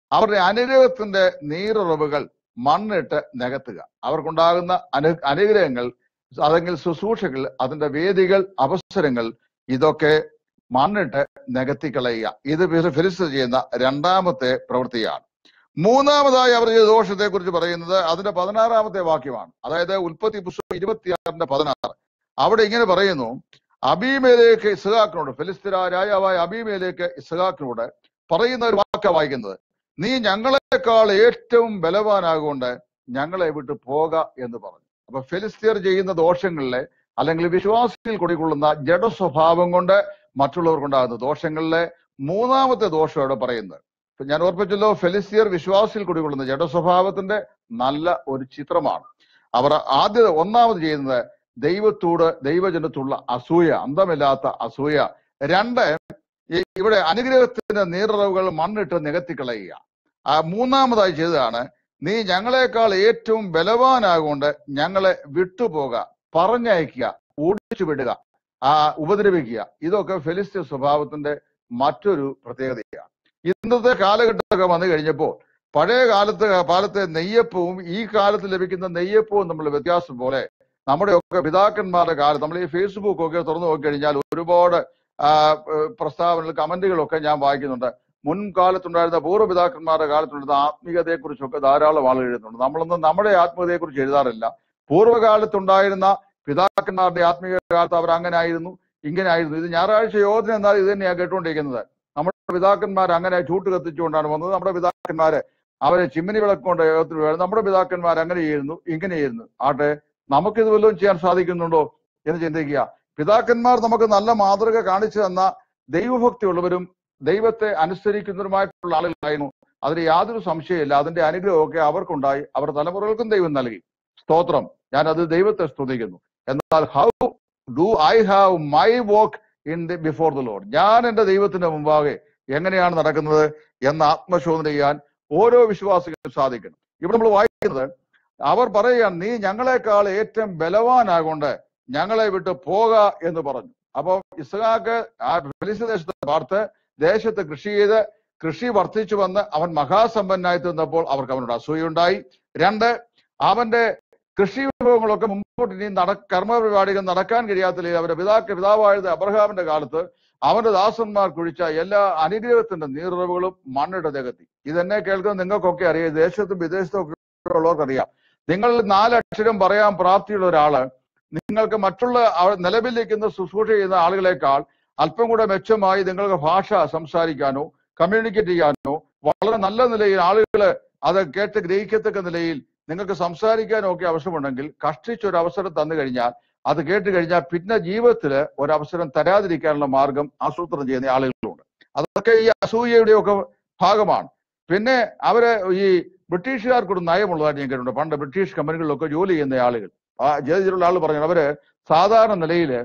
അവരുടെ അനുഗ്രഹത്തിന്റെ നീറുറവുകൾ മണ്ണിട്ട് നികത്തുക അവർക്കുണ്ടാകുന്ന അനു അനുഗ്രഹങ്ങൾ അല്ലെങ്കിൽ ശുശ്രൂഷകൾ അതിന്റെ വേദികൾ അവസരങ്ങൾ ഇതൊക്കെ മണ്ണിട്ട് നികത്തിക്കളയുക ഇത് ഫിലിസ് ചെയ്യുന്ന രണ്ടാമത്തെ പ്രവൃത്തിയാണ് മൂന്നാമതായി അവർ ചെയ്ത ദോഷത്തെ കുറിച്ച് പറയുന്നത് അതിന്റെ പതിനാറാമത്തെ വാക്യമാണ് അതായത് ഉൽപ്പത്തി പുസ്തകം ഇരുപത്തിയാറിന്റെ പതിനാറ് അവിടെ ഇങ്ങനെ പറയുന്നു അബീമേലേക്ക് ഇസ്ഹാക്കിനോട് ഫിലിസ്തീന രാജാവായ അബീമേലേക്ക് ഇസ്ഹാക്കിനോട് പറയുന്ന ഒരു വാക്ക വായിക്കുന്നത് നീ ഞങ്ങളെക്കാൾ ഏറ്റവും ബലവാനാകൊണ്ട് ഞങ്ങളെ വിട്ട് പോക എന്ന് പറഞ്ഞു അപ്പൊ ഫിലിസ്തീർ ചെയ്യുന്ന ദോഷങ്ങളിലെ അല്ലെങ്കിൽ വിശ്വാസികൾ കുടികൊള്ളുന്ന ജഡസ്വഭാവം കൊണ്ട് മറ്റുള്ളവർക്കുണ്ടാകുന്ന ദോഷങ്ങളിലെ മൂന്നാമത്തെ ദോഷം ഇവിടെ പറയുന്നത് ഇപ്പൊ ഞാൻ ഓർപ്പിച്ചല്ലോ ഫെലിസ്തീർ വിശ്വാസികൾ കുടികൊള്ളുന്ന ജഡസ്വഭാവത്തിന്റെ നല്ല ഒരു ചിത്രമാണ് അവർ ആദ്യ ഒന്നാമത് ചെയ്യുന്നത് ദൈവത്തോട് ദൈവജനത്തുള്ള അസൂയ അന്തമില്ലാത്ത അസൂയ രണ്ട് ഈ ഇവിടെ അനുഗ്രഹത്തിന്റെ നീററവുകൾ മണ്ണിട്ട് നികത്തിക്കളയുക ആ മൂന്നാമതായി ചെയ്തതാണ് നീ ഞങ്ങളെക്കാൾ ഏറ്റവും ബലവാനാകൊണ്ട് ഞങ്ങളെ വിട്ടുപോക പറഞ്ഞയക്കുക ഓടിച്ചു വിടുക ആ ഉപദ്രവിക്കുക ഇതൊക്കെ ഫെലിസ്തീൻ സ്വഭാവത്തിന്റെ മറ്റൊരു പ്രത്യേകതയാണ് ഇന്നത്തെ കാലഘട്ടമൊക്കെ വന്നു കഴിഞ്ഞപ്പോൾ പഴയ കാലത്ത് കാലത്തെ നെയ്യപ്പവും ഈ കാലത്ത് ലഭിക്കുന്ന നെയ്യപ്പവും തമ്മിൽ വ്യത്യാസം പോലെ നമ്മുടെയൊക്കെ പിതാക്കന്മാരുടെ കാലത്ത് നമ്മൾ ഈ ഫേസ്ബുക്ക് ഒക്കെ തുറന്നു നോക്കി കഴിഞ്ഞാൽ ഒരുപാട് ആ, ഏഹ് പ്രസ്താവനകൾ കമന്റുകളൊക്കെ ഞാൻ വായിക്കുന്നുണ്ട് മുൻകാലത്തുണ്ടായിരുന്ന പൂർവ്വപിതാക്കന്മാരുടെ കാലത്തുണ്ടായിരുന്ന ആത്മീയതയെ കുറിച്ചൊക്കെ ധാരാളം ആളുകൾ എഴുതുന്നുണ്ട് നമ്മളൊന്നും നമ്മുടെ ആത്മീയതയെ കുറിച്ച് എഴുതാറില്ല പൂർവ്വകാലത്തുണ്ടായിരുന്ന പിതാക്കന്മാരുടെ ആത്മീയ കാലത്ത് അവർ അങ്ങനെ ആയിരുന്നു ഇങ്ങനെ ആയിരുന്നു ഇത് ഞായറാഴ്ച യോജന എന്നാൽ ഇത് തന്നെയാണ് കേട്ടുകൊണ്ടിരിക്കുന്നത് നമ്മുടെ പിതാക്കന്മാർ അങ്ങനെ ചൂട്ട് കത്തിച്ചുകൊണ്ടാണ് വന്നത് നമ്മുടെ പിതാക്കന്മാര് അവരെ ചിമ്മിനി വിളക്കൊണ്ട് യോഗത്തിൽ വേണം നമ്മുടെ പിതാക്കന്മാർ അങ്ങനെ ചെയ്യുന്നു ഇങ്ങനെ ചെയ്യുന്നു ആട്ടെ നമുക്കിത് വല്ലതും ചെയ്യാൻ സാധിക്കുന്നുണ്ടോ എന്ന് ചിന്തിക്കുക പിതാക്കന്മാർ നമുക്ക് നല്ല മാതൃക കാണിച്ചു തന്ന ദൈവഭക്തിയുള്ളവരും ദൈവത്തെ അനുസരിക്കുന്നവരുമായിട്ടുള്ള ആളുകളായിരുന്നു അതിന് യാതൊരു സംശയമില്ല അതിന്റെ അനുഗ്രഹമൊക്കെ അവർക്കുണ്ടായി അവർ തലമുറകൾക്കും ദൈവം നൽകി സ്തോത്രം ഞാൻ അത് ദൈവത്തെ സ്തുതിക്കുന്നു എന്നാൽ how do I have my work in the before the lord ഞാൻ എന്റെ ദൈവത്തിന്റെ മുമ്പാകെ എങ്ങനെയാണ് നടക്കുന്നത് എന്ന് ആത്മശോധന ചെയ്യാൻ ഓരോ വിശ്വാസികൾക്കും സാധിക്കണം ഇവിടെ നമ്മൾ വായിക്കുന്നത് അവർ പറയുകയാണ് നീ ഞങ്ങളെക്കാൾ ഏറ്റവും ബലവാനാകൊണ്ട് ഞങ്ങളെ വിട്ട് പോക എന്ന് പറഞ്ഞു അപ്പൊ ഇസ്ഹാക്ക് ആ ഫെലിസ്തീൻ ദേശത്തെ പാർത്ത് ദേശത്ത് കൃഷി ചെയ്ത് കൃഷി വർദ്ധിച്ചു വന്ന് അവൻ മഹാസമ്പന്നായി തീർന്നപ്പോൾ അവർക്ക് അവനോട് അസൂയുണ്ടായി രണ്ട് അവന്റെ കൃഷി വിഭവങ്ങളൊക്കെ മുമ്പോട്ട് ഇനി നട കർമ്മപരിപാടികൾ നടക്കാൻ കഴിയാത്ത രീതിയിൽ അവരുടെ പിതാക്ക പിതാവായത് അബ്രഹാമിന്റെ കാലത്ത് അവന്റെ ദാസന്മാർ കുഴിച്ച എല്ലാ അനുഗ്രഹത്തിന്റെ നീറുറവുകളും മണ്ണിട്ട് നികത്തി ഇതെന്നെ കേൾക്കുന്ന നിങ്ങൾക്കൊക്കെ അറിയാം ദേശത്തും വിദേശത്തും ഒക്കെ ഉള്ളവർക്കറിയാം നിങ്ങൾ നാലക്ഷരം പറയാൻ പ്രാപ്തിയുള്ള ഒരാള് നിങ്ങൾക്ക് മറ്റുള്ള അവ- നിലവിലിരിക്കുന്ന ശുശ്രൂഷ ചെയ്യുന്ന ആളുകളെക്കാൾ അല്പം കൂടെ മെച്ചമായി നിങ്ങൾക്ക് ഭാഷ സംസാരിക്കാനോ കമ്മ്യൂണിക്കേറ്റ് ചെയ്യാനോ വളരെ നല്ല നിലയിൽ ആളുകള് അത് കേട്ട് ഗ്രഹിക്കത്തക്ക നിലയിൽ നിങ്ങൾക്ക് സംസാരിക്കാനോ ഒക്കെ അവസരമുണ്ടെങ്കിൽ കഷ്ടിച്ച് ഒരു അവസരം തന്നു കഴിഞ്ഞാൽ അത് കേട്ട് കഴിഞ്ഞാൽ പിന്നെ ജീവിതത്തിൽ ഒരു അവസരം തരാതിരിക്കാനുള്ള മാർഗം ആസൂത്രണം ചെയ്യുന്ന ആളുകളുണ്ട് അതൊക്കെ ഈ അസൂയയുടെ ഒക്കെ ഭാഗമാണ് പിന്നെ അവര് ഈ ബ്രിട്ടീഷുകാർക്കൊരു നയമുള്ളതായിട്ട് ഞാൻ കേട്ടിട്ടുണ്ട് പണ്ട് ബ്രിട്ടീഷ് കമ്പനികളിലൊക്കെ ജോലി ചെയ്യുന്ന ആളുകൾ ആ ജയിലുള്ള ആൾ പറഞ്ഞു അവര് സാധാരണ നിലയില്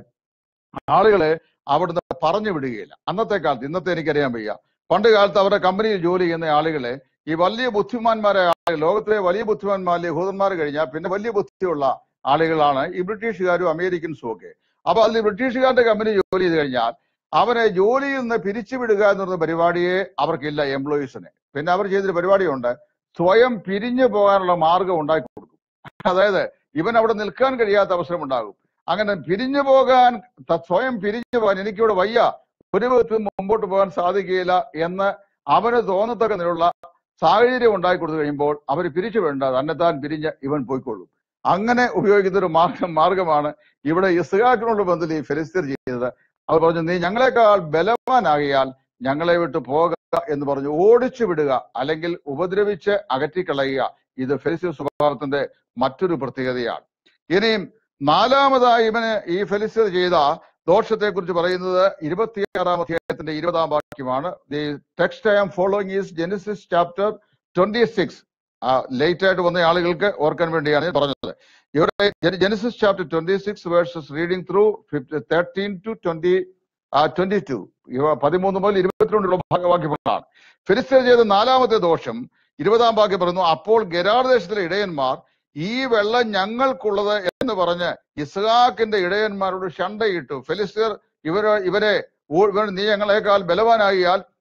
ആളുകളെ അവിടുന്ന് പറഞ്ഞു വിടുകയില്ല അന്നത്തെ കാലത്ത് ഇന്നത്തെ എനിക്കറിയാൻ വയ്യ പണ്ട് കാലത്ത് അവരുടെ കമ്പനിയിൽ ജോലി ചെയ്യുന്ന ആളുകളെ ഈ വലിയ ബുദ്ധിമാന്മാരെ ആളുകൾ ലോകത്തിലെ വലിയ ബുദ്ധിമാന്മാർ യഹൂദന്മാർ കഴിഞ്ഞാൽ പിന്നെ വലിയ ബുദ്ധിയുള്ള ആളുകളാണ് ഈ ബ്രിട്ടീഷുകാരും അമേരിക്കൻസും ഒക്കെ അപ്പൊ അതിൽ ബ്രിട്ടീഷുകാരുടെ കമ്പനി ജോലി ചെയ്ത് കഴിഞ്ഞാൽ അവരെ ജോലിയിൽ നിന്ന് പിരിച്ചുവിടുക എന്നുള്ള പരിപാടിയെ അവർക്കില്ല എംപ്ലോയീസിന് പിന്നെ അവർ ചെയ്തൊരു പരിപാടിയുണ്ട് സ്വയം പിരിഞ്ഞു പോകാനുള്ള മാർഗം ഉണ്ടാക്കി കൊടുക്കും അതായത് ഇവൻ അവിടെ നിൽക്കാൻ കഴിയാത്ത അവസരം ഉണ്ടാകും അങ്ങനെ പിരിഞ്ഞു പോകാൻ ത- സ്വയം പിരിഞ്ഞു പോകാൻ എനിക്കിവിടെ വയ്യ ഒരു വിധത്തിലും മുമ്പോട്ട് പോകാൻ സാധിക്കുകയില്ല എന്ന് അവന് തോന്നത്തക്ക നിലയുള്ള സാഹചര്യം ഉണ്ടാക്കി കൊടുത്തു കഴിയുമ്പോൾ അവർ പിരിച്ചു വേണ്ട തന്നെത്താൻ പിരിഞ്ഞ് ഇവൻ പോയിക്കൊള്ളും അങ്ങനെ ഉപയോഗിക്കുന്ന ഒരു മാർഗം മാർഗമാണ് ഇവിടെ ഇസ്ഹാക്കിനോട് ബന്ധത്തിൽ ഈ ഫെലിസ്തീർ ചെയ്തത് അവർ പറഞ്ഞു നീ ഞങ്ങളെക്കാൾ ബലവാനാകിയാൽ ഞങ്ങളെ വിട്ട് പോക എന്ന് പറഞ്ഞു ഓടിച്ചു വിടുക അല്ലെങ്കിൽ ഉപദ്രവിച്ച് അകറ്റിക്കളയുക ഇത് ഫെലിസ്തീർ സ്വഭാവത്തിന്റെ മറ്റൊരു പ്രത്യേകതയാണ് ഇനിയും നാലാമതായി ഇവന് ഈ ഫെലിസ്തീർ ചെയ്ത ദോഷത്തെ കുറിച്ച് പറയുന്നത് ഇരുപത്തിയാറാം അധ്യായത്തിന്റെ ഇരുപതാം വാക്യമാണ് the text I am following is Genesis chapter twenty six late ആയിട്ട് വന്ന ആളുകൾക്ക് ഓർക്കാൻ വേണ്ടിയാണ് ഞാൻ പറഞ്ഞത് ഇവിടെ Genesis chapter twenty six verses reading through thirteen to twenty twenty two പതിമൂന്ന് മുതൽ ഇരുപത്തിരണ്ടുള്ള ഭാഗവാക്യങ്ങളാണ് ഫിലിസ്തീൻ ചെയ്ത നാലാമത്തെ ദോഷം ഇരുപതാം വാക്യം പറയുന്നു അപ്പോൾ ഗരാർ ദേശത്തിലെ ഇടയന്മാർ ഈ വെള്ളം ഞങ്ങൾക്കുള്ളത് എന്ന് പറഞ്ഞ് ഇസ്ഹാക്കിന്റെ ഇടയന്മാരോട് ഷണ്ടയിട്ടു ഫെലിസ്തീർ ഇവരെ ഇവരെ ഓ- ഇവർ നീ ഞങ്ങളെക്കാൾ ബലവാനാകിയാൽ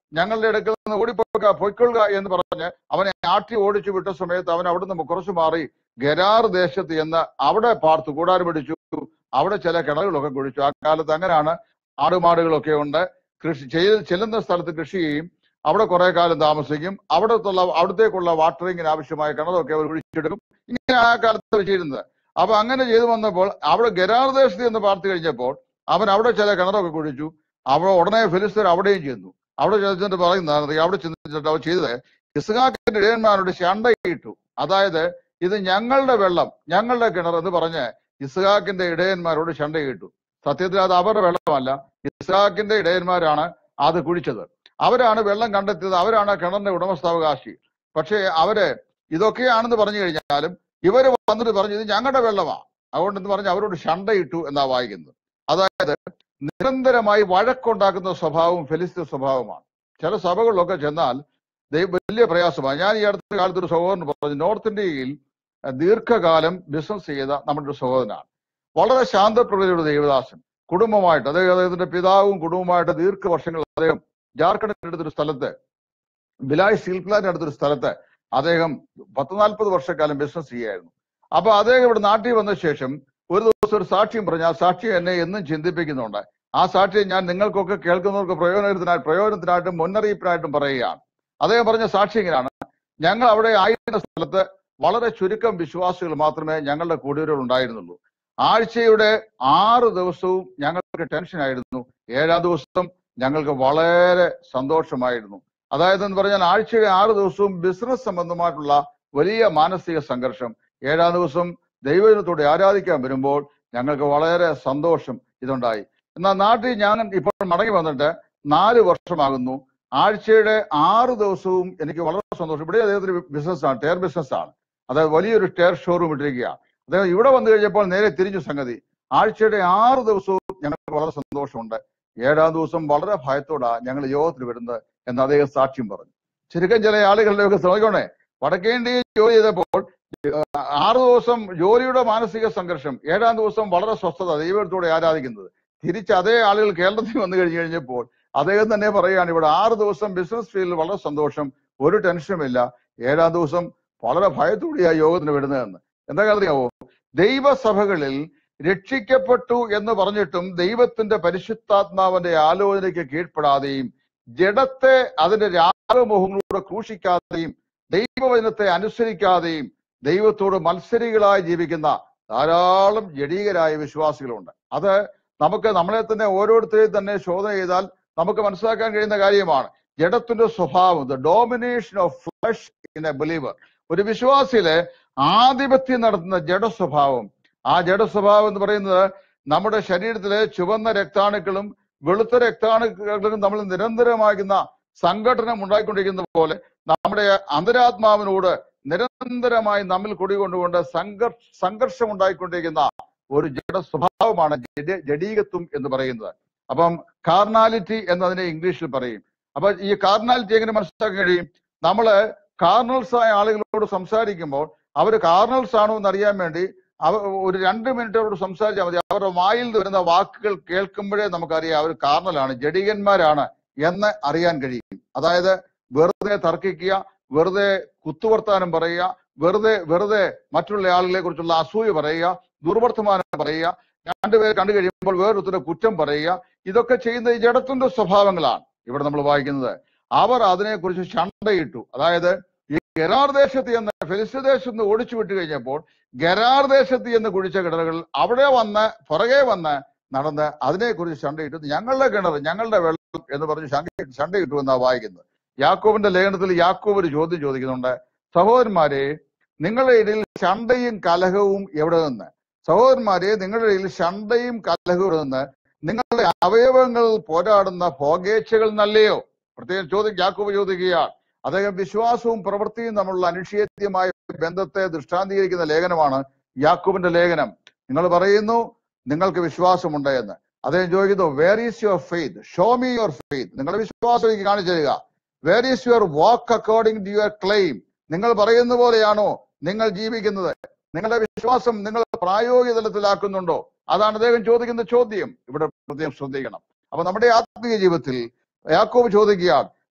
ഞങ്ങളുടെ അടുക്കൽ നിന്ന് ഓടിപ്പോക്ക പൊയ്ക്കൊള്ളുക എന്ന് പറഞ്ഞ് അവനെ ആട്ടി ഓടിച്ചു വിട്ട സമയത്ത് അവൻ അവിടുന്ന് കുറച്ചു മാറി ഗരാർ ദേശത്ത് എന്ന് അവിടെ പാർത്തു കൂടാരം പിടിച്ചു അവിടെ ചില കിണറുകളൊക്കെ കുഴിച്ചു ആ കാലത്ത് അങ്ങനെയാണ് ആടുമാടുകളൊക്കെ ഉണ്ട് കൃഷി ചെയ്ത് ചെല്ലുന്ന സ്ഥലത്ത് കൃഷി ചെയ്യും അവിടെ കുറെ കാലം താമസിക്കും അവിടത്തുള്ള അവിടത്തേക്കുള്ള വാട്ടറിങ്ങിന് ആവശ്യമായ കിണറൊക്കെ അവർ കുഴിച്ചെടുക്കും ഇങ്ങനെ ആ കാലത്ത് വെച്ചിരുന്നത് അപ്പൊ അങ്ങനെ ചെയ്തു വന്നപ്പോൾ അവിടെ ഗരാർദേശത്ത് എന്ന് പാർത്തു കഴിഞ്ഞപ്പോൾ അവൻ അവിടെ ചില കിണറൊക്കെ കുഴിച്ചു അവിടെ ഉടനെ ഫിലിസ്തീർ അവിടെയും ചെന്നു അവിടെ ചെന്നിട്ട് പറയുന്നതാണ് അവിടെ ചെന്നിട്ട് അവർ ചെയ്തത് ഇസ്ഹാക്കിന്റെ ഇടയന്മാരോട് ശണ്ടയിട്ടു അതായത് ഇത് ഞങ്ങളുടെ വെള്ളം ഞങ്ങളുടെ കിണർ എന്ന് പറഞ്ഞ് ഇസ്ഹാക്കിന്റെ ഇടയന്മാരോട് ശണ്ടയിട്ടു സത്യത്തിൽ അത് അവരുടെ വെള്ളമല്ല ഇസ്ഹാക്കിന്റെ ഇടയന്മാരാണ് അത് കുഴിച്ചത് അവരാണ് വെള്ളം കണ്ടെത്തിയത് അവരാണ് കിണറിന്റെ ഉടമസ്ഥാവകാശി പക്ഷേ അവര് ഇതൊക്കെയാണെന്ന് പറഞ്ഞു കഴിഞ്ഞാലും ഇവര് വന്നിട്ട് പറഞ്ഞു ഇത് ഞങ്ങളുടെ വെള്ളമാ അതുകൊണ്ടെന്ന് പറഞ്ഞ് അവരോട് ശണ്ടയിട്ടു എന്നാ വായിക്കുന്നത് അതായത് നിരന്തരമായി വഴക്കുണ്ടാക്കുന്ന സ്വഭാവം ഫെലിസ്തീൻ സ്വഭാവമാണ് ചില സഭകളിലൊക്കെ ചെന്നാൽ ദൈവ വലിയ പ്രയാസമാണ് ഞാൻ ഈ അടുത്ത കാലത്ത് ഒരു സഹോദരൻ പറഞ്ഞു നോർത്ത് ഇന്ത്യയിൽ അഹ് ദീർഘകാലം ബിസിനസ് ചെയ്ത നമ്മുടെ ഒരു സഹോദരനാണ് വളരെ ശാന്തപ്രകൃതിയുടെ ദൈവദാസൻ കുടുംബമായിട്ട് അതായത് അദ്ദേഹത്തിന്റെ പിതാവും കുടുംബമായിട്ട് ദീർഘവർഷങ്ങൾ അദ്ദേഹം ജാർഖണ്ഡിന്റെ അടുത്തൊരു സ്ഥലത്ത് ബിലായ് സ്റ്റീൽ പ്ലാന്റ് അടുത്തൊരു സ്ഥലത്ത് അദ്ദേഹം പത്ത് നാൽപ്പത് വർഷക്കാലം ബിസിനസ് ചെയ്യായിരുന്നു അപ്പൊ അദ്ദേഹം ഇവിടെ നാട്ടിൽ വന്ന ശേഷം ഒരു ദിവസം ഒരു സാക്ഷ്യം പറഞ്ഞു ആ സാക്ഷ്യം എന്നെ എന്നും ചിന്തിപ്പിക്കുന്നുണ്ട് ആ സാക്ഷ്യം ഞാൻ നിങ്ങൾക്കൊക്കെ കേൾക്കുന്നവർക്ക് പ്രയോജനത്തിനായി പ്രയോജനത്തിനായിട്ടും മുന്നറിയിപ്പിനായിട്ടും പറയുകയാണ് അദ്ദേഹം പറഞ്ഞ സാക്ഷ്യം ഇങ്ങനെയാണ് ഞങ്ങൾ അവിടെ ആയിരുന്ന സ്ഥലത്ത് വളരെ ചുരുക്കം വിശ്വാസികൾ മാത്രമേ ഞങ്ങളുടെ കൂടിയവരുകൾ ഉണ്ടായിരുന്നുള്ളൂ ആഴ്ചയുടെ ആറ് ദിവസവും ഞങ്ങൾക്ക് ടെൻഷൻ ആയിരുന്നു ഏഴാം ദിവസം ഞങ്ങൾക്ക് വളരെ സന്തോഷമായിരുന്നു അതായത് എന്ന് പറഞ്ഞാൽ ആഴ്ചയുടെ ആറ് ദിവസവും ബിസിനസ് സംബന്ധമായിട്ടുള്ള വലിയ മാനസിക സംഘർഷം ഏഴാം ദിവസം ദൈവജനത്തോടെ ആരാധിക്കാൻ വരുമ്പോൾ ഞങ്ങൾക്ക് വളരെ സന്തോഷം ഇതുണ്ടായി എന്നാൽ നാട്ടിൽ ഞാൻ ഇപ്പോൾ മടങ്ങി വന്നിട്ട് നാല് വർഷമാകുന്നു ആഴ്ചയുടെ ആറ് ദിവസവും എനിക്ക് വളരെ സന്തോഷം ഇവിടെ അദ്ദേഹത്തിന് ബിസിനസ് ആണ് ടയർ ബിസിനസ് ആണ് അതായത് വലിയൊരു ടയർ ഷോറൂം ഇട്ടിരിക്കുകയാണ് അദ്ദേഹം ഇവിടെ വന്നു കഴിഞ്ഞപ്പോൾ നേരെ തിരിഞ്ഞു സംഗതി ആഴ്ചയുടെ ആറ് ദിവസവും ഞങ്ങൾക്ക് വളരെ സന്തോഷമുണ്ട് ഏഴാം ദിവസം വളരെ ഭയത്തോടാ ഞങ്ങൾ യോഗത്തിൽ വരുന്നത് എന്ന് അദ്ദേഹം സാക്ഷ്യം പറഞ്ഞു ചുരുക്കം ചില ആളുകളുടെയൊക്കെ ശ്രമിക്കണേ വടക്കേണ്ടിയും ജോലി ചെയ്തപ്പോൾ ഏഹ്, ആറ് ദിവസം ജോലിയുടെ മാനസിക സംഘർഷം ഏഴാം ദിവസം വളരെ സ്വസ്ഥത ദൈവത്തോടെ ആരാധിക്കുന്നത് തിരിച്ച് അതേ ആളുകൾ കേരളത്തിൽ വന്നു കഴിഞ്ഞു കഴിഞ്ഞപ്പോൾ അദ്ദേഹം തന്നെ പറയുകയാണ് ഇവിടെ ആറ് ദിവസം ബിസിനസ് ഫീൽഡിൽ വളരെ സന്തോഷം ഒരു ടെൻഷനുമില്ല ഏഴാം ദിവസം വളരെ ഭയത്തോടെയാ യോഗത്തിന് വിടുന്നതെന്ന് എന്താ അറിയാവോ ദൈവസഭകളിൽ രക്ഷിക്കപ്പെട്ടു എന്ന് പറഞ്ഞിട്ടും ദൈവത്തിന്റെ പരിശുദ്ധാത്മാവിന്റെ ആലോചനയ്ക്ക് കീഴ്പ്പെടാതെയും ജഡത്തെ അതിന്റെ രാഗമോഹങ്ങളോട് ക്രൂശിക്കാതെയും ദൈവവചനത്തെ അനുസരിക്കാതെയും ദൈവത്തോട് മത്സരികളായി ജീവിക്കുന്ന ധാരാളം ജഡീകരായ വിശ്വാസികളുണ്ട് അത് നമുക്ക് നമ്മളെ തന്നെ ഓരോരുത്തരെയും തന്നെ ശോധന ചെയ്താൽ നമുക്ക് മനസ്സിലാക്കാൻ കഴിയുന്ന കാര്യമാണ് ജഡത്തിന്റെ സ്വഭാവം the domination of flesh in a believer ഒരു വിശ്വാസിയിലെ ആധിപത്യം നടത്തുന്ന ജഡ സ്വഭാവം ആ ജഡ സ്വഭാവം എന്ന് പറയുന്നത് നമ്മുടെ ശരീരത്തിലെ ചുവന്ന രക്താണുക്കളും വെളുത്ത രക്താണുക്കളും നമ്മൾ നിരന്തരമാകുന്ന സംഘടനം ഉണ്ടായിക്കൊണ്ടിരിക്കുന്ന പോലെ നമ്മുടെ അന്തരാത്മാവിനോട് നിരന്തരമായി നമ്മിൽ കുടികൊണ്ടുകൊണ്ട് സംഘർഷ സംഘർഷം ഉണ്ടായിക്കൊണ്ടിരിക്കുന്ന ഒരു ജഡ സ്വഭാവമാണ് ജഡ- ജഡീകത്വം എന്ന് പറയുന്നത് അപ്പം കാർണാലിറ്റി എന്നതിനെ ഇംഗ്ലീഷിൽ പറയും അപ്പൊ ഈ കാർണാലിറ്റി എങ്ങനെ മനസ്സിലാക്കാൻ കഴിയും നമ്മള് കാർണൽസ് ആയ ആളുകളോട് സംസാരിക്കുമ്പോൾ അവർ കാർണൽസ് ആണോ എന്ന് അറിയാൻ വേണ്ടി അവ ഒരു രണ്ട് മിനിറ്റ് അവരോട് സംസാരിച്ചാൽ മതി അവരുടെ വായിൽ നിന്ന് വരുന്ന വാക്കുകൾ കേൾക്കുമ്പോഴേ നമുക്കറിയാം അവർ കാർണലാണ് ജഡികന്മാരാണ് എന്ന് അറിയാൻ കഴിയും അതായത് വെറുതെ തർക്കിക്കുക വെറുതെ കുത്തുവർത്താനം പറയുക വെറുതെ വെറുതെ മറ്റുള്ള ആളുകളെ കുറിച്ചുള്ള അസൂയ പറയുക ദുർവർത്തമാനം പറയുക രണ്ടുപേർ കണ്ടു കഴിയുമ്പോൾ വേറൊരുത്തരുടെ കുറ്റം പറയുക ഇതൊക്കെ ചെയ്യുന്ന ഈ ജഡത്തിന്റെ സ്വഭാവങ്ങളാണ് ഇവിടെ നമ്മൾ വായിക്കുന്നത് അവർ അതിനെക്കുറിച്ച് ശണ്ടയിട്ടു അതായത് ഈ ഗരാർ ദേശത്ത് എന്ന് ഫെലിസ്തീൻ ദേശത്ത് നിന്ന് ഓടിച്ചു വിട്ടു കഴിഞ്ഞപ്പോൾ ഗരാർ ദേശത്ത് എന്ന് കുഴിച്ച കിണറുകൾ അവിടെ വന്ന് പുറകെ വന്ന് നടന്ന് അതിനെക്കുറിച്ച് ശണ്ടയിട്ടു ഞങ്ങളുടെ കിണർ ഞങ്ങളുടെ വെള്ളം എന്ന് പറഞ്ഞ് ശണ്ട ശണ്ടയിട്ടു എന്നാ വായിക്കുന്നത് യാക്കോബിന്റെ ലേഖനത്തിൽ യാക്കോബ് ഒരു ചോദ്യം ചോദിക്കുന്നുണ്ട് സഹോദരന്മാരെ നിങ്ങളുടെ ഇടയിൽ ശണ്ടയും കലഹവും എവിടെ നിന്ന് സഹോദരന്മാരെ നിങ്ങളുടെ ഇടയിൽ ശണ്ടയും കലഹവും എവിടെ നിന്ന് നിങ്ങളുടെ അവയവങ്ങൾ പോരാടുന്ന ഭോഗേച്ഛകൾ നല്ലയോ പ്രത്യേകം ചോദ്യം യാക്കോബ് ചോദിക്കുകയാണ് അദ്ദേഹം വിശ്വാസവും പ്രവൃത്തിയും തമ്മിലുള്ള അനിഷേധ്യമായ ബന്ധത്തെ ദൃഷ്ടാന്തീകരിക്കുന്ന ലേഖനമാണ് യാക്കോബിന്റെ ലേഖനം നിങ്ങൾ പറയുന്നു നിങ്ങൾക്ക് വിശ്വാസമുണ്ട് എന്ന് അദ്ദേഹം ചോദിക്കുന്നു where is your faith show me your faith നിങ്ങളുടെ വിശ്വാസം എനിക്ക് കാണിച്ചു തരിക where is your walk according to your claim നിങ്ങൾ പറയുന്ന പോലെയാണോ നിങ്ങൾ ജീവിക്കുന്നത് നിങ്ങളുടെ വിശ്വാസം നിങ്ങൾ പ്രായോഗിക തലത്തിലാക്കുന്നുണ്ടോ അതാണ് അദ്ദേഹം ചോദിക്കുന്ന ചോദ്യം ഇവിടെ പ്രത്യേകം ശ്രദ്ധിക്കണം അപ്പൊ നമ്മുടെ ആത്മീയ ജീവിതത്തിൽ യാക്കോബ് ചോദിക്കുകയാണ്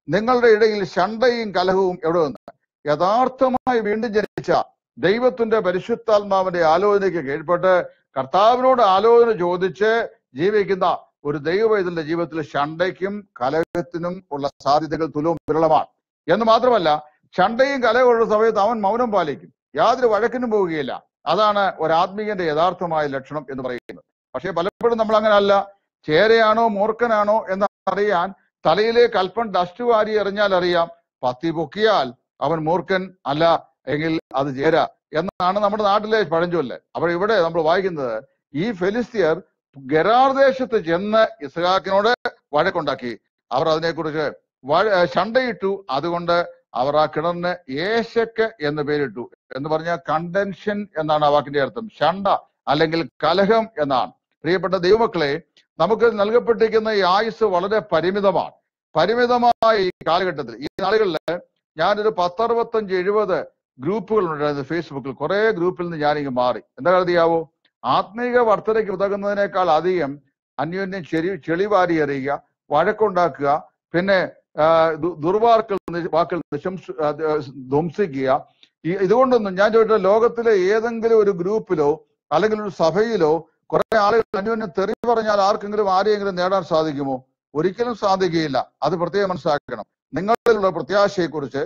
നിങ്ങളുടെ ഇടയിൽ ശണ്ടയും കലഹവും എവിടെ നിന്ന് യഥാർത്ഥമായി വീണ്ടും ജനിച്ച ദൈവത്തിന്റെ പരിശുദ്ധാത്മാവിന്റെ ആലോചനയ്ക്ക് കീഴ്പ്പെട്ട് കർത്താവിനോട് ആലോചന ചോദിച്ച് ജീവിക്കുന്ന ഒരു ദൈവവൈതലിന്റെ ജീവിതത്തിൽ ശണ്ടയ്ക്കും കലഹത്തിനും ഉള്ള സാധ്യതകൾ തുലവും വിരളമാണ് എന്ന് മാത്രമല്ല ശണ്ടയും കലഹമുള്ള സമയത്ത് അവൻ മൗനം പാലിക്കും യാതൊരു വഴക്കിനും പോവുകയില്ല അതാണ് ഒരു ആത്മീയന്റെ യഥാർത്ഥമായ ലക്ഷണം എന്ന് പറയുന്നത് പക്ഷെ പലപ്പോഴും നമ്മൾ അങ്ങനെ അല്ല ചേരയാണോ മൂർഖനാണോ എന്ന് അറിയാൻ തലയിലേക്ക് അല്പം ഡസ്റ്റ് വാരി എറിഞ്ഞാൽ അറിയാം പത്തി പൊക്കിയാൽ അവൻ മൂർഖൻ അല്ല എങ്കിൽ അത് ചേര എന്നാണ് നമ്മുടെ നാട്ടിലെ പഴഞ്ചൊല്ല് അപ്പോൾ ഇവിടെ നമ്മൾ വായിക്കുന്നത് ഈ ഫെലിസ്തീയർ ഗരാർ ദേശത്ത് ചെന്ന് ഇസ്ഹാക്കിനോട് വഴക്കുണ്ടാക്കി അവർ അതിനെക്കുറിച്ച് വഴ- ശണ്ടയിട്ടു അതുകൊണ്ട് അവർ ആ കിണറിന് ഏശക്ക് എന്ന് പേരിട്ടു എന്ന് പറഞ്ഞാൽ കണ്ടൻഷൻ എന്നാണ് ആ വാക്കിന്റെ അർത്ഥം ശണ്ട അല്ലെങ്കിൽ കലഹം എന്നാണ് പ്രിയപ്പെട്ട ദൈവമക്കളെ നമുക്ക് നൽകപ്പെട്ടിരിക്കുന്ന ഈ ആയുസ് വളരെ പരിമിതമാണ് പരിമിതമായ ഈ കാലഘട്ടത്തിൽ ഈ നാളുകളിൽ ഞാനൊരു പത്തറുപത്തഞ്ച് എഴുപത് ഗ്രൂപ്പുകൾ ഉണ്ടായിരുന്നു ഫേസ്ബുക്കിൽ കുറെ ഗ്രൂപ്പിൽ നിന്ന് ഞാനിങ്ങ് മാറി എന്താ കരുതിയാവോ ആത്മീക വർധനയ്ക്ക് ഉതകുന്നതിനേക്കാൾ അധികം അന്യോന്യം ചെളി ചെളിവാരി എറിയുക വഴക്കുണ്ടാക്കുക പിന്നെ ആ, ദു- ദുർവാക്കൾ നി- വാക്കുകൾ നിശംസ ആ, ദ- ധ്വംസിക്കുക ഈ ഇതുകൊണ്ടൊന്നും ഞാൻ ചോദിച്ച ലോകത്തിലെ ഏതെങ്കിലും ഒരു ഗ്രൂപ്പിലോ അല്ലെങ്കിൽ ഒരു സഭയിലോ കുറെ ആളുകൾ അന്യോന്യം തെറി പറഞ്ഞാൽ ആർക്കെങ്കിലും ആരെയെങ്കിലും നേടാൻ സാധിക്കുമോ ഒരിക്കലും സാധിക്കുകയില്ല അത് പ്രത്യേകം മനസ്സിലാക്കണം നിങ്ങളിലുള്ള പ്രത്യാശയെക്കുറിച്ച്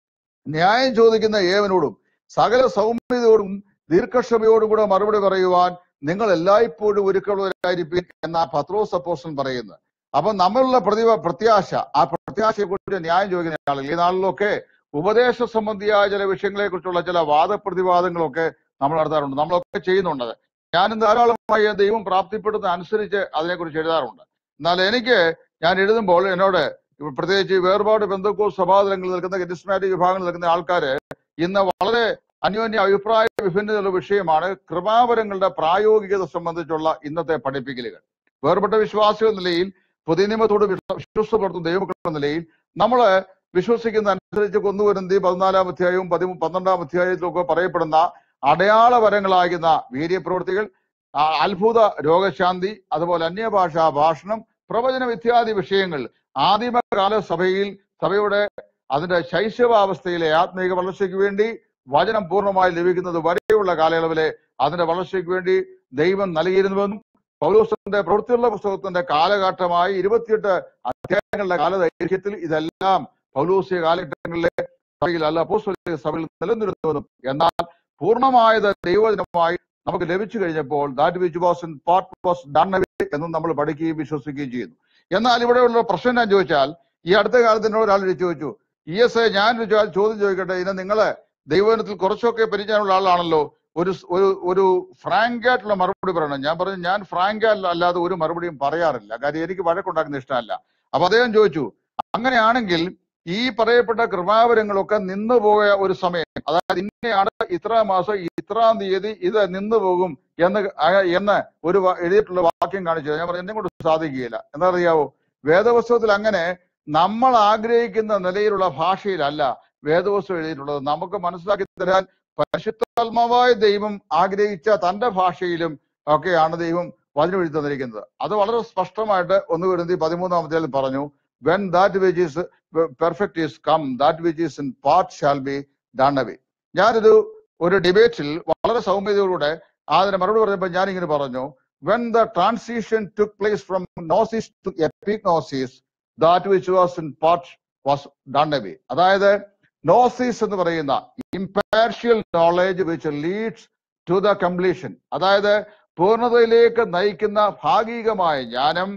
ന്യായം ചോദിക്കുന്ന ഏവനോടും സകല സൗമ്യതയോടും ദീർഘക്ഷമയോടും കൂടെ മറുപടി പറയുവാൻ നിങ്ങൾ എല്ലായ്പ്പോഴും ഒരുക്കമുള്ളവരായിരിക്കും എന്ന പത്രോസ് അപ്പോസ്റ്റൻ പറയുന്നത് അപ്പൊ നമ്മളുള്ള പ്രതിഭ പ്രത്യാശ ആ പ്രത്യാശയെ കുറിച്ച് ന്യായം ചോദിക്കുന്ന ആളുകൾ ഈ നാളിലൊക്കെ ഉപദേശ സംബന്ധിയായ ചില വിഷയങ്ങളെ കുറിച്ചുള്ള ചില വാദപ്രതിവാദങ്ങളൊക്കെ നമ്മൾ നടത്താറുണ്ട് നമ്മളൊക്കെ ചെയ്യുന്നുണ്ട് ഞാനും ധാരാളമായി ദൈവം പ്രാപ്തിപ്പെടുന്ന അനുസരിച്ച് അതിനെക്കുറിച്ച് എഴുതാറുണ്ട് എന്നാൽ എനിക്ക് ഞാൻ എഴുതുമ്പോൾ എന്നോട് ഇപ്പൊ പ്രത്യേകിച്ച് ഈ വേർപാട് ബന്ധുക്കോ സഭാതലങ്ങളിൽ നിൽക്കുന്ന കരിസ്മാറ്റിക് വിഭാഗങ്ങളിൽ നിൽക്കുന്ന ആൾക്കാര് ഇന്ന് വളരെ അന്യോന്യ അഭിപ്രായ വിഭിന്നതയുള്ള വിഷയമാണ് കൃപാവരങ്ങളുടെ പ്രായോഗികത സംബന്ധിച്ചുള്ള ഇന്നത്തെ പഠിപ്പിക്കലുകൾ വേർപെട്ട വിശ്വാസികൾ എന്ന നിലയിൽ പുതിയ നിയമത്തോട് വിശ്വ- വിശ്വസ്ത പുലർത്തുന്ന ദൈവമക്കൾ എന്ന നിലയിൽ നമ്മള് വിശ്വസിക്കുന്ന അനുസരിച്ച് കൊന്നുവരുന്തി പതിനാലാം അധ്യായവും പതിമൂ പന്ത്രണ്ടാം അധ്യായത്തിലൊക്കെ പറയപ്പെടുന്ന അടയാള വരങ്ങളാകുന്ന വീര്യപ്രവൃത്തികൾ ആ, അത്ഭുത രോഗശാന്തി അതുപോലെ അന്യഭാഷാ ഭാഷണം പ്രവചനം ഇത്യാദി വിഷയങ്ങൾ ആദിമകാല സഭയിൽ സഭയുടെ അതിന്റെ ശൈശവാവസ്ഥയിലെ ആത്മീക വളർച്ചയ്ക്ക് വേണ്ടി വചനം പൂർണ്ണമായി ലഭിക്കുന്നത് വരെയുള്ള കാലയളവിലെ അതിന്റെ വളർച്ചയ്ക്ക് വേണ്ടി ദൈവം നൽകിയിരുന്നുവെന്നും പൗലോസിന്റെ പ്രവൃത്തിയുള്ള പുസ്തകത്തിന്റെ കാലഘട്ടമായി ഇരുപത്തിയെട്ട് അധ്യായങ്ങളുടെ കാലദൈർഘ്യത്തിൽ ഇതെല്ലാം പൗലോസിയ കാലഘട്ടങ്ങളിലെ സഭയിൽ അല്ല അപ്പോസ്തലിക സഭയിൽ നിലനിന്നിരുന്നുവെന്നും എന്നാൽ പൂർണ്ണമായത് ദൈവജനമായി നമുക്ക് ലഭിച്ചു കഴിഞ്ഞപ്പോൾ that which was in part was done എന്നും നമ്മൾ പഠിക്കുകയും വിശ്വസിക്കുകയും ചെയ്യുന്നു എന്നാൽ ഇവിടെയുള്ള പ്രശ്നം ഞാൻ ചോദിച്ചാൽ ഈ അടുത്ത കാലത്ത് എന്നോട് ഒരാൾ ചോദിച്ചു ഇ എസ് ഐ ഞാൻ ഒരു ചോ- ചോദ്യം ചോദിക്കട്ടെ ഇതിനെ നിങ്ങള് ദൈവജനത്തിൽ കുറച്ചൊക്കെ പരിചയമുള്ള ആളാണല്ലോ ഒരു സ്- ഒരു ഒരു ഫ്രാങ്ക് ആയിട്ടുള്ള മറുപടി പറയണം ഞാൻ പറഞ്ഞു ഞാൻ ഫ്രാങ്ക് അല്ലാതെ ഒരു മറുപടിയും പറയാറില്ല കാര്യം എനിക്ക് വഴക്കുണ്ടാക്കുന്ന ഇഷ്ടമല്ല അപ്പൊ അദ്ദേഹം ചോദിച്ചു അങ്ങനെയാണെങ്കിൽ ഈ പറയപ്പെട്ട കൃപാവരങ്ങളൊക്കെ നിന്നു പോയ ഒരു സമയം അതായത് ഇന്നയാണ് ഇത്ര മാസം ഇത്രാം തീയതി ഇത് നിന്നു പോകും എന്ന് ആ- എന്ന് ഒരു വാ- എഴുതിയിട്ടുള്ള വാക്യം കാണിച്ചു ഞാൻ പറഞ്ഞു എന്നെ കൊണ്ട് സാധിക്കുകയില്ല എന്താ അറിയാവോ വേദപുസ്തകത്തിൽ അങ്ങനെ നമ്മൾ ആഗ്രഹിക്കുന്ന നിലയിലുള്ള ഭാഷയിലല്ല വേദപുസ്തകം എഴുതിയിട്ടുള്ളത് നമുക്ക് മനസ്സിലാക്കി തരാൻ പരിശുദ്ധാത്മാവായ ദൈവം ആഗ്രഹിച്ച തന്റെ ഭാഷയിലും ഒക്കെയാണ് ദൈവം വചനം എഴുതി തന്നിരിക്കുന്നത് അത് വളരെ സ്പഷ്ടമായിട്ട് ഒന്ന് വരുന്നത് പതിമൂന്നാം അധ്യായത്തിൽ പറഞ്ഞു when that which is perfect is come that which is in part shall be done away ഞാനൊരു ഒരു ഡിബേറ്റിൽ വളരെ സൗമ്യതയോടെ അതിന് മറുപടി പറഞ്ഞപ്പോൾ ഞാൻ ഇങ്ങനെ പറഞ്ഞു when the transition took place from gnosis to epignosis that which was in part was done away അതായത് നോസിസ് എന്ന് പറയുന്ന impartial knowledge which leads to the completion അതായത് പൂർണ്ണതയിലേക്ക് നയിക്കുന്ന ഭാഗികമായ ജ്ഞാനം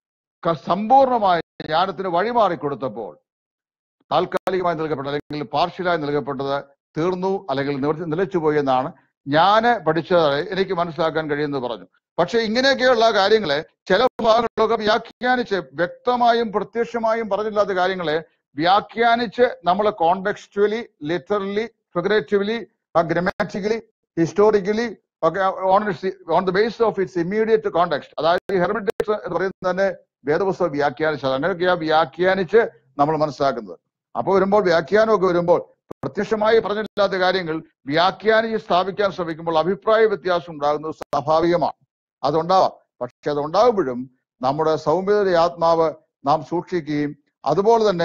ക- സമ്പൂർണമായ ജ്ഞാനത്തിന് വഴിമാറി കൊടുത്തപ്പോൾ താൽക്കാലികമായി നൽകപ്പെട്ടത് അല്ലെങ്കിൽ പാർഷ്യലായി നൽകപ്പെട്ടത് തീർന്നു അല്ലെങ്കിൽ നിവർത്തി നിലച്ചുപോയി എന്നാണ് ഞാൻ പഠിച്ചതായി എനിക്ക് മനസ്സിലാക്കാൻ കഴിയുമെന്ന് പറഞ്ഞു പക്ഷെ ഇങ്ങനെയൊക്കെയുള്ള കാര്യങ്ങളെ ചില ഭാഗങ്ങളിലൊക്കെ വ്യാഖ്യാനിച്ച് വ്യക്തമായും പ്രത്യക്ഷമായും പറഞ്ഞില്ലാത്ത കാര്യങ്ങളെ വ്യാഖ്യാനിച്ച് നമ്മൾ contextually literally figuratively grammatically historically ഒക്കെ on on the base of its immediate context അതായത് ഈ ഹെർമിറ്റേഴ്സ് എന്ന് പറയുന്നത് തന്നെ വേദപുസ്തകം വ്യാഖ്യാനിച്ചത് അങ്ങനെയൊക്കെയാ വ്യാഖ്യാനിച്ച് നമ്മൾ മനസ്സിലാക്കുന്നത് അപ്പൊ വരുമ്പോൾ വ്യാഖ്യാനമൊക്കെ വരുമ്പോൾ പ്രത്യക്ഷമായി പറഞ്ഞില്ലാത്ത കാര്യങ്ങൾ വ്യാഖ്യാനിച്ച് സ്ഥാപിക്കാൻ ശ്രമിക്കുമ്പോൾ അഭിപ്രായ വ്യത്യാസം ഉണ്ടാകുന്നത് സ്വാഭാവികമാണ് അതുണ്ടാവാം പക്ഷെ അതുണ്ടാകുമ്പോഴും നമ്മുടെ സൗമ്യതയുടെ ആത്മാവ് നാം സൂക്ഷിക്കുകയും അതുപോലെ തന്നെ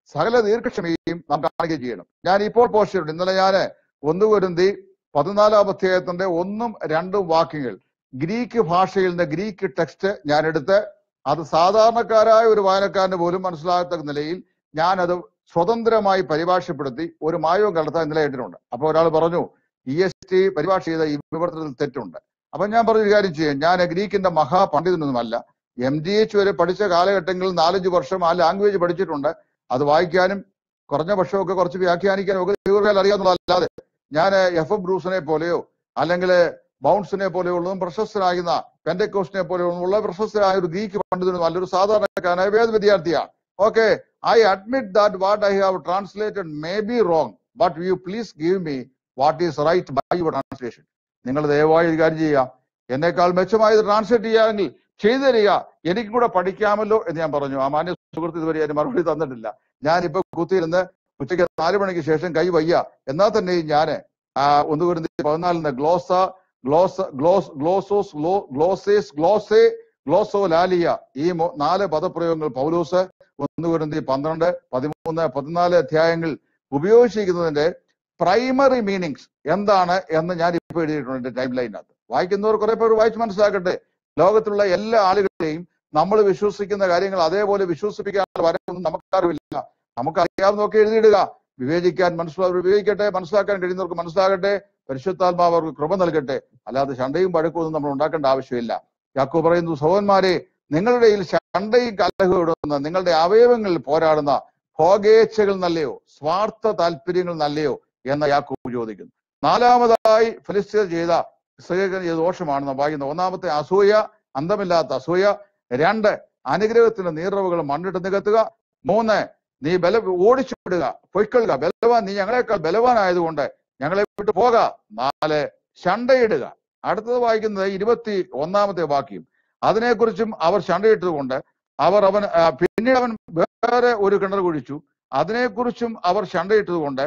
സകല ദീർഘക്ഷമയും നാം കാണുകയും ചെയ്യണം ഞാൻ ഇപ്പോൾ പോസ്റ്റ് ചെയ്തിട്ടുണ്ട് ഇന്നലെ ഞാൻ ഒന്ന് പൊരുന്തി പതിനാലാം അധ്യായത്തിന്റെ ഒന്നും രണ്ടും വാക്യങ്ങൾ ഗ്രീക്ക് ഭാഷയിൽ നിന്ന് ഗ്രീക്ക് ടെക്സ്റ്റ് ഞാൻ എടുത്ത് അത് സാധാരണക്കാരായ ഒരു വായനക്കാരന് പോലും മനസ്സിലാകത്തക്ക നിലയിൽ ഞാൻ അത് സ്വതന്ത്രമായി പരിഭാഷപ്പെടുത്തി ഒരു മായവും കണ്ടെത്താൻ ഇന്നലെ ഇട്ടിട്ടുണ്ട് അപ്പൊ ഒരാൾ പറഞ്ഞു ഇ എസ് ടി പരിഭാഷ ചെയ്ത ഈ വിവർത്തനത്തിൽ തെറ്റുണ്ട് അപ്പൊ ഞാൻ പറഞ്ഞ ഒരു കാര്യം ചെയ്യാം ഞാൻ ഗ്രീക്കിന്റെ മഹാപണ്ഡിതനൊന്നുമല്ല എം ജി എച്ച് വരെ പഠിച്ച കാലഘട്ടങ്ങളിൽ നാലഞ്ച് വർഷം ആ ലാംഗ്വേജ് പഠിച്ചിട്ടുണ്ട് അത് വായിക്കാനും കുറഞ്ഞ പക്ഷമൊക്കെ കുറച്ച് വ്യാഖ്യാനിക്കാനും ഒക്കെ ദീർഘകാലം അറിയാവുന്നതല്ലാതെ ഞാൻ എഫ് എം ബ്രൂസിനെ പോലെയോ അല്ലെങ്കിൽ ബൗൺസിനെ പോലെയുള്ളതും പ്രശസ്തനാകുന്ന പെൻഡക്കോസ്റ്റിനെ പോലെയുള്ള പ്രശസ്തരായ ഒരു ഗ്രീക്ക് പണ്ഡിതനും നല്ലൊരു സാധാരണക്കാരനായ വേദ വിദ്യാർത്ഥിയാണ് okay I admit that what I have translated may be wrong but you please give me what is right by your translation നിങ്ങൾ ദയവായി ഒരു കാര്യം ചെയ്യുക എന്നേക്കാൾ മെച്ചമായത് ട്രാൻസ്ലേറ്റ് ചെയ്യാമെങ്കിൽ ചെയ്തു തരിക എനിക്കും കൂടെ പഠിക്കാമല്ലോ എന്ന് ഞാൻ പറഞ്ഞു ആ മാന്യ സുഹൃത്ത് ഇതുവരെ അതിന് മറുപടി തന്നിട്ടില്ല ഞാനിപ്പോ കുത്തിയിരുന്ന് ഉച്ചയ്ക്ക് നാല് മണിക്ക് ശേഷം കൈ വയ്യ എന്നാൽ തന്നെയും ഞാൻ ഒന്ന് വരുന്ന പതിനാലിന് ഗ്ലോസ ഗ്ലോസ് ഗ്ലോസ് ഗ്ലോസോസ് ഗ്ലോ ഗ്ലോസേസ് ഗ്ലോസേ ഗ്ലോസോ ലാലിയ ഈ മൂ- നാല് പദപ്രയോഗങ്ങൾ പൗലൂസ് ഒന്ന് വരുന്ന പന്ത്രണ്ട് പതിമൂന്ന് പതിനാല് അധ്യായങ്ങൾ ഉപയോഗിച്ചിരിക്കുന്നതിന്റെ പ്രൈമറി മീനിങ്സ് എന്താണ് എന്ന് ഞാൻ ഇപ്പൊ എഴുതിയിട്ടുണ്ട് എന്റെ ടൈം ലൈനകത്ത് വായിക്കുന്നവർ കുറെ പേർ വായിച്ച് മനസ്സിലാക്കട്ടെ ലോകത്തിലുള്ള എല്ലാ ആളുകളെയും നമ്മൾ വിശ്വസിക്കുന്ന കാര്യങ്ങൾ അതേപോലെ വിശ്വസിപ്പിക്കാനുള്ള വരവൊന്നും നമുക്കറിവില്ല നമുക്കറിയാവുന്നതൊക്കെ എഴുതിയിടുക വിവേചിക്കാൻ മനസ്സിലാവർ വിവേചിക്കട്ടെ മനസ്സിലാക്കാൻ കഴിയുന്നവർക്ക് മനസ്സിലാകട്ടെ പരിശുദ്ധാത്മാവ് അവർക്ക് കൃപ നൽകട്ടെ അല്ലാതെ ശണ്ടയും പഴക്കമൊന്നും നമ്മൾ ഉണ്ടാക്കേണ്ട ആവശ്യമില്ല യാക്കോ പറയുന്നു സഹോദന്മാരെ നിങ്ങളുടെ കയ്യിൽ ശണ്ടയും കലഹവും ഇടുന്ന നിങ്ങളുടെ അവയവങ്ങളിൽ പോരാടുന്ന ഭോഗേച്ഛകൾ നല്ലയോ സ്വാർത്ഥ താല്പര്യങ്ങൾ നല്ലയോ എന്ന യാക്കോബ് ചോദിക്കുന്നു നാലാമതായി ഫലിസ്തീർ ചെയ്ത ഇസ്രയേലിന് ചെയ്ത ദോഷമാണെന്ന് വായിക്കുന്ന ഒന്നാമത്തെ അസൂയ അന്തമില്ലാത്ത അസൂയ രണ്ട് അനുഗ്രഹത്തിന്റെ നീറവുകൾ മണ്ണിട്ട് നികത്തുക മൂന്ന് നീ ബല ഓടിച്ചു വിടുക പൊയ്ക്കൊള്ളുക ബലവാൻ നീ ഞങ്ങളെക്കാൾ ബലവാനായതുകൊണ്ട് ഞങ്ങളെ വിട്ടു പോക നാല് ശണ്ടയിടുക അടുത്തത് വായിക്കുന്നത് ഇരുപത്തി ഒന്നാമത്തെ വാക്യം അതിനെക്കുറിച്ചും അവർ ശണ്ടയിട്ടതുകൊണ്ട് അവർ അവൻ ആ, പിന്നീട് അവൻ വേറെ ഒരു കിണർ കുഴിച്ചു അതിനെക്കുറിച്ചും അവർ ശണ്ടയിട്ടതുകൊണ്ട്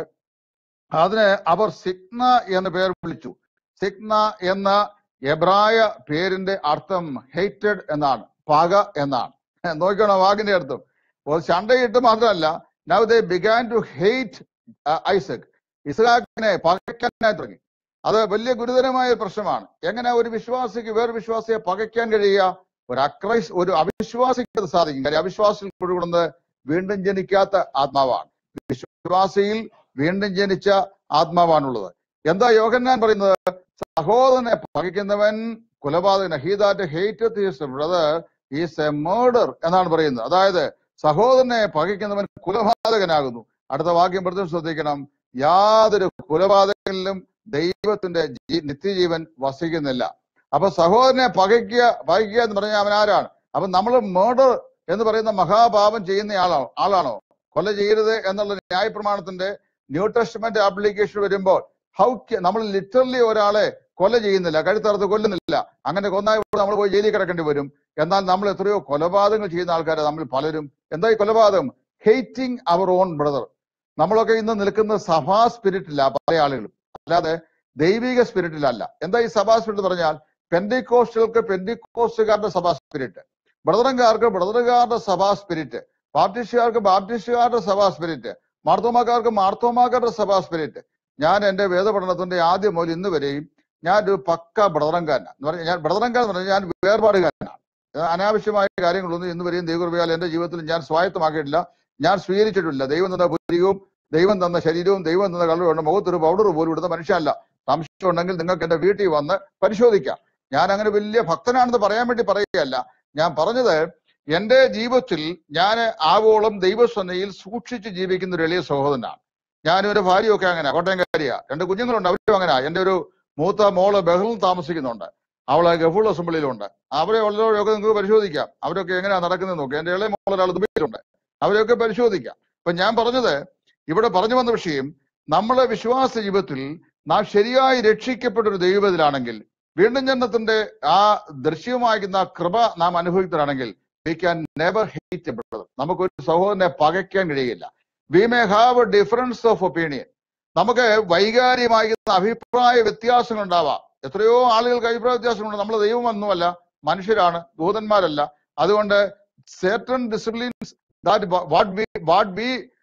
അതിന് അവർ സിഗ്ന എന്ന പേർ വിളിച്ചു സിഗ്ന എന്ന എബ്രായ പേരിന്റെ അർത്ഥം ഹേറ്റഡ് എന്നാണ് പക എന്നാണ് നോക്കണം വാക്കിന്റെ അർത്ഥം അപ്പോൾ ശണ്ടയിട്ട് മാത്രമല്ല now they began to hate Isaac ഇസ്ഹാക്കിനെ പകയ്ക്കാനായി തുടങ്ങി അത് വലിയ ഗുരുതരമായ ഒരു പ്രശ്നമാണ് എങ്ങനെ ഒരു വിശ്വാസിക്ക് വേറെ വിശ്വാസിയെ പകയ്ക്കാൻ കഴിയുക ഒരു അക്രൈസ് ഒരു അവിശ്വാസിക്ക് അത് സാധിക്കും കാര്യം അവിശ്വാസിയിൽ കൊടുക്കുന്നത് വീണ്ടും ജനിക്കാത്ത ആത്മാവാണ് വിശ്വാസിയിൽ വീണ്ടും ജനിച്ച ആത്മാവാണുള്ളത് എന്താ യോഹന്നാൻ പറയുന്നത് സഹോദരനെ പകയ്ക്കുന്നവൻ കൊലപാതകൻ he that hate his brother is a murder എന്നാണ് പറയുന്നത് അതായത് സഹോദരനെ പകയ്ക്കുന്നവൻ കുലപാതകനാകുന്നു അടുത്ത വാക്യം പ്രത്യേകം ശ്രദ്ധിക്കണം യാതൊരു കുലപാതകനിലും ദൈവത്തിന്റെ ജീ- നിത്യജീവൻ വസിക്കുന്നില്ല അപ്പൊ സഹോദരനെ പകയ്ക്കുക പകയ്ക്കുക എന്ന് പറഞ്ഞാൽ അവൻ ആരാണ് അപ്പൊ നമ്മൾ മേർഡർ എന്ന് പറയുന്ന മഹാപാപം ചെയ്യുന്ന ആളാണോ ആളാണോ കൊല ചെയ്യരുത് എന്നുള്ള ന്യായപ്രമാണത്തിന്റെ ന്യൂ ടെസ്റ്റ്മെന്റ് ആപ്ലിക്കേഷൻ വരുമ്പോൾ ഹൗ നമ്മൾ ലിറ്ററലി ഒരാളെ കൊല ചെയ്യുന്നില്ല കഴുത്തറുത്ത് കൊല്ലുന്നില്ല അങ്ങനെ കൊന്നാൽ നമ്മൾ പോയി ജയിലിൽ കിടക്കേണ്ടി വരും എന്നാൽ നമ്മൾ എത്രയോ കൊലപാതകങ്ങൾ ചെയ്യുന്ന ആൾക്കാരെ നമ്മൾ പലരും എന്താ ഈ കൊലപാതകം ഹെയ്റ്റിംഗ് അവർ ഓൺ ബ്രദർ നമ്മളൊക്കെ ഇന്ന് നിൽക്കുന്ന സഭാ സ്പിരിറ്റില്ല പല ആളുകളും അല്ലാതെ ദൈവിക സ്പിരിറ്റിലല്ല എന്താ ഈ സഭാ സ്പിരിറ്റ് പറഞ്ഞാൽ പെന്റിക്കോസ്റ്റുകൾക്ക് പെന്റിക്കോസ്റ്റുകാരുടെ സഭാ സ്പിരിറ്റ് ബ്രദറൻകാർക്ക് ബ്രദറുകാരുടെ സഭാ സ്പിരിറ്റ് ബാപ്റ്റിസ്റ്റുകാർക്ക് ബാപ്റ്റിസ്റ്റുകാരുടെ സഭാ സ്പിരിറ്റ് മാർത്തോമാക്കാർക്ക് മാർത്തോമാക്കാരുടെ സഭാ സ്പിരിറ്റ് ഞാൻ എന്റെ വേദപഠനത്തിന്റെ ആദ്യം മുതൽ ഇന്ന് വരെയും ഞാൻ ഒരു പക്ക ബ്രദറൻകാരനാണ് എന്ന് പറഞ്ഞാൽ ഞാൻ ബ്രദറൻകാരൻ എന്ന് പറഞ്ഞാൽ ഞാൻ വേർപാടുകാരനാണ് ഏഹ് അനാവശ്യമായ കാര്യങ്ങളൊന്നും ഇന്ന് വരെയും ദൈവകൃപയാൽ എന്റെ ജീവിതത്തിൽ ഞാൻ സ്വായത്തമാക്കിയിട്ടില്ല ഞാൻ സ്വീകരിച്ചിട്ടില്ല ദൈവം തന്ന പുരികവും ദൈവം തന്ന ശരീരവും ദൈവം തന്ന കള്ളുകൊണ്ട് മുഖത്തൊരു പൗഡർ പോലും ഇടുന്ന മനുഷ്യനല്ല സംശയം ഉണ്ടെങ്കിൽ നിങ്ങൾക്ക് എന്റെ വീട്ടിൽ വന്ന് പരിശോധിക്കാം ഞാൻ അങ്ങനെ വലിയ ഭക്തനാണെന്ന് പറയാൻ വേണ്ടി പറയുകയല്ല ഞാൻ പറഞ്ഞത് എന്റെ ജീവിതത്തിൽ ഞാൻ ആവോളം ദൈവസന്നയിൽ സൂക്ഷിച്ച് ജീവിക്കുന്ന ഒരു എളിയ സഹോദരനാണ് ഞാനും ഒരു ഭാര്യയൊക്കെ അങ്ങനെ കോട്ടയംകാരിയാ രണ്ട് കുഞ്ഞുങ്ങളുണ്ട് അവരും അങ്ങനെ എന്റെ ഒരു മൂത്ത മോള് ബഹ്റിൽ താമസിക്കുന്നുണ്ട് അവള് ഗഫൂൾ അസംബ്ലിയിലുണ്ട് അവരെ ഉള്ളവരൊക്കെ നിങ്ങൾക്ക് പരിശോധിക്കാം അവരൊക്കെ എങ്ങനെയാ നടക്കുന്നത് നോക്കുക എന്റെ ഇളയ മോൾ ഒരാൾ ദുബൈയിലുണ്ട് അവരെയൊക്കെ പരിശോധിക്കാം അപ്പൊ ഞാൻ പറഞ്ഞത് ഇവിടെ പറഞ്ഞു വന്ന വിഷയം നമ്മളെ വിശ്വാസ ജീവിതത്തിൽ നാം ശരിയായി രക്ഷിക്കപ്പെട്ട ഒരു ദൈവത്തിലാണെങ്കിൽ വീണ്ടും ജന്മത്തിന്റെ ആ ദൃശ്യമാകുന്ന കൃപ നാം അനുഭവിക്കുന്നതാണെങ്കിൽ we can never hate a brother നമുക്കൊരു സഹോദരനെ പകയ്ക്കാൻ കഴിയില്ല we may have a difference of opinion നമുക്ക് വൈകാരികമാകുന്ന അഭിപ്രായ വ്യത്യാസങ്ങൾ ഉണ്ടാവാം എത്രയോ ആളുകൾക്ക് അഭിപ്രായ വ്യത്യാസങ്ങളുണ്ട് നമ്മൾ ദൈവമൊന്നുമല്ല മനുഷ്യരാണ് ദൂതന്മാരല്ല അതുകൊണ്ട് certain disciplines that what we what we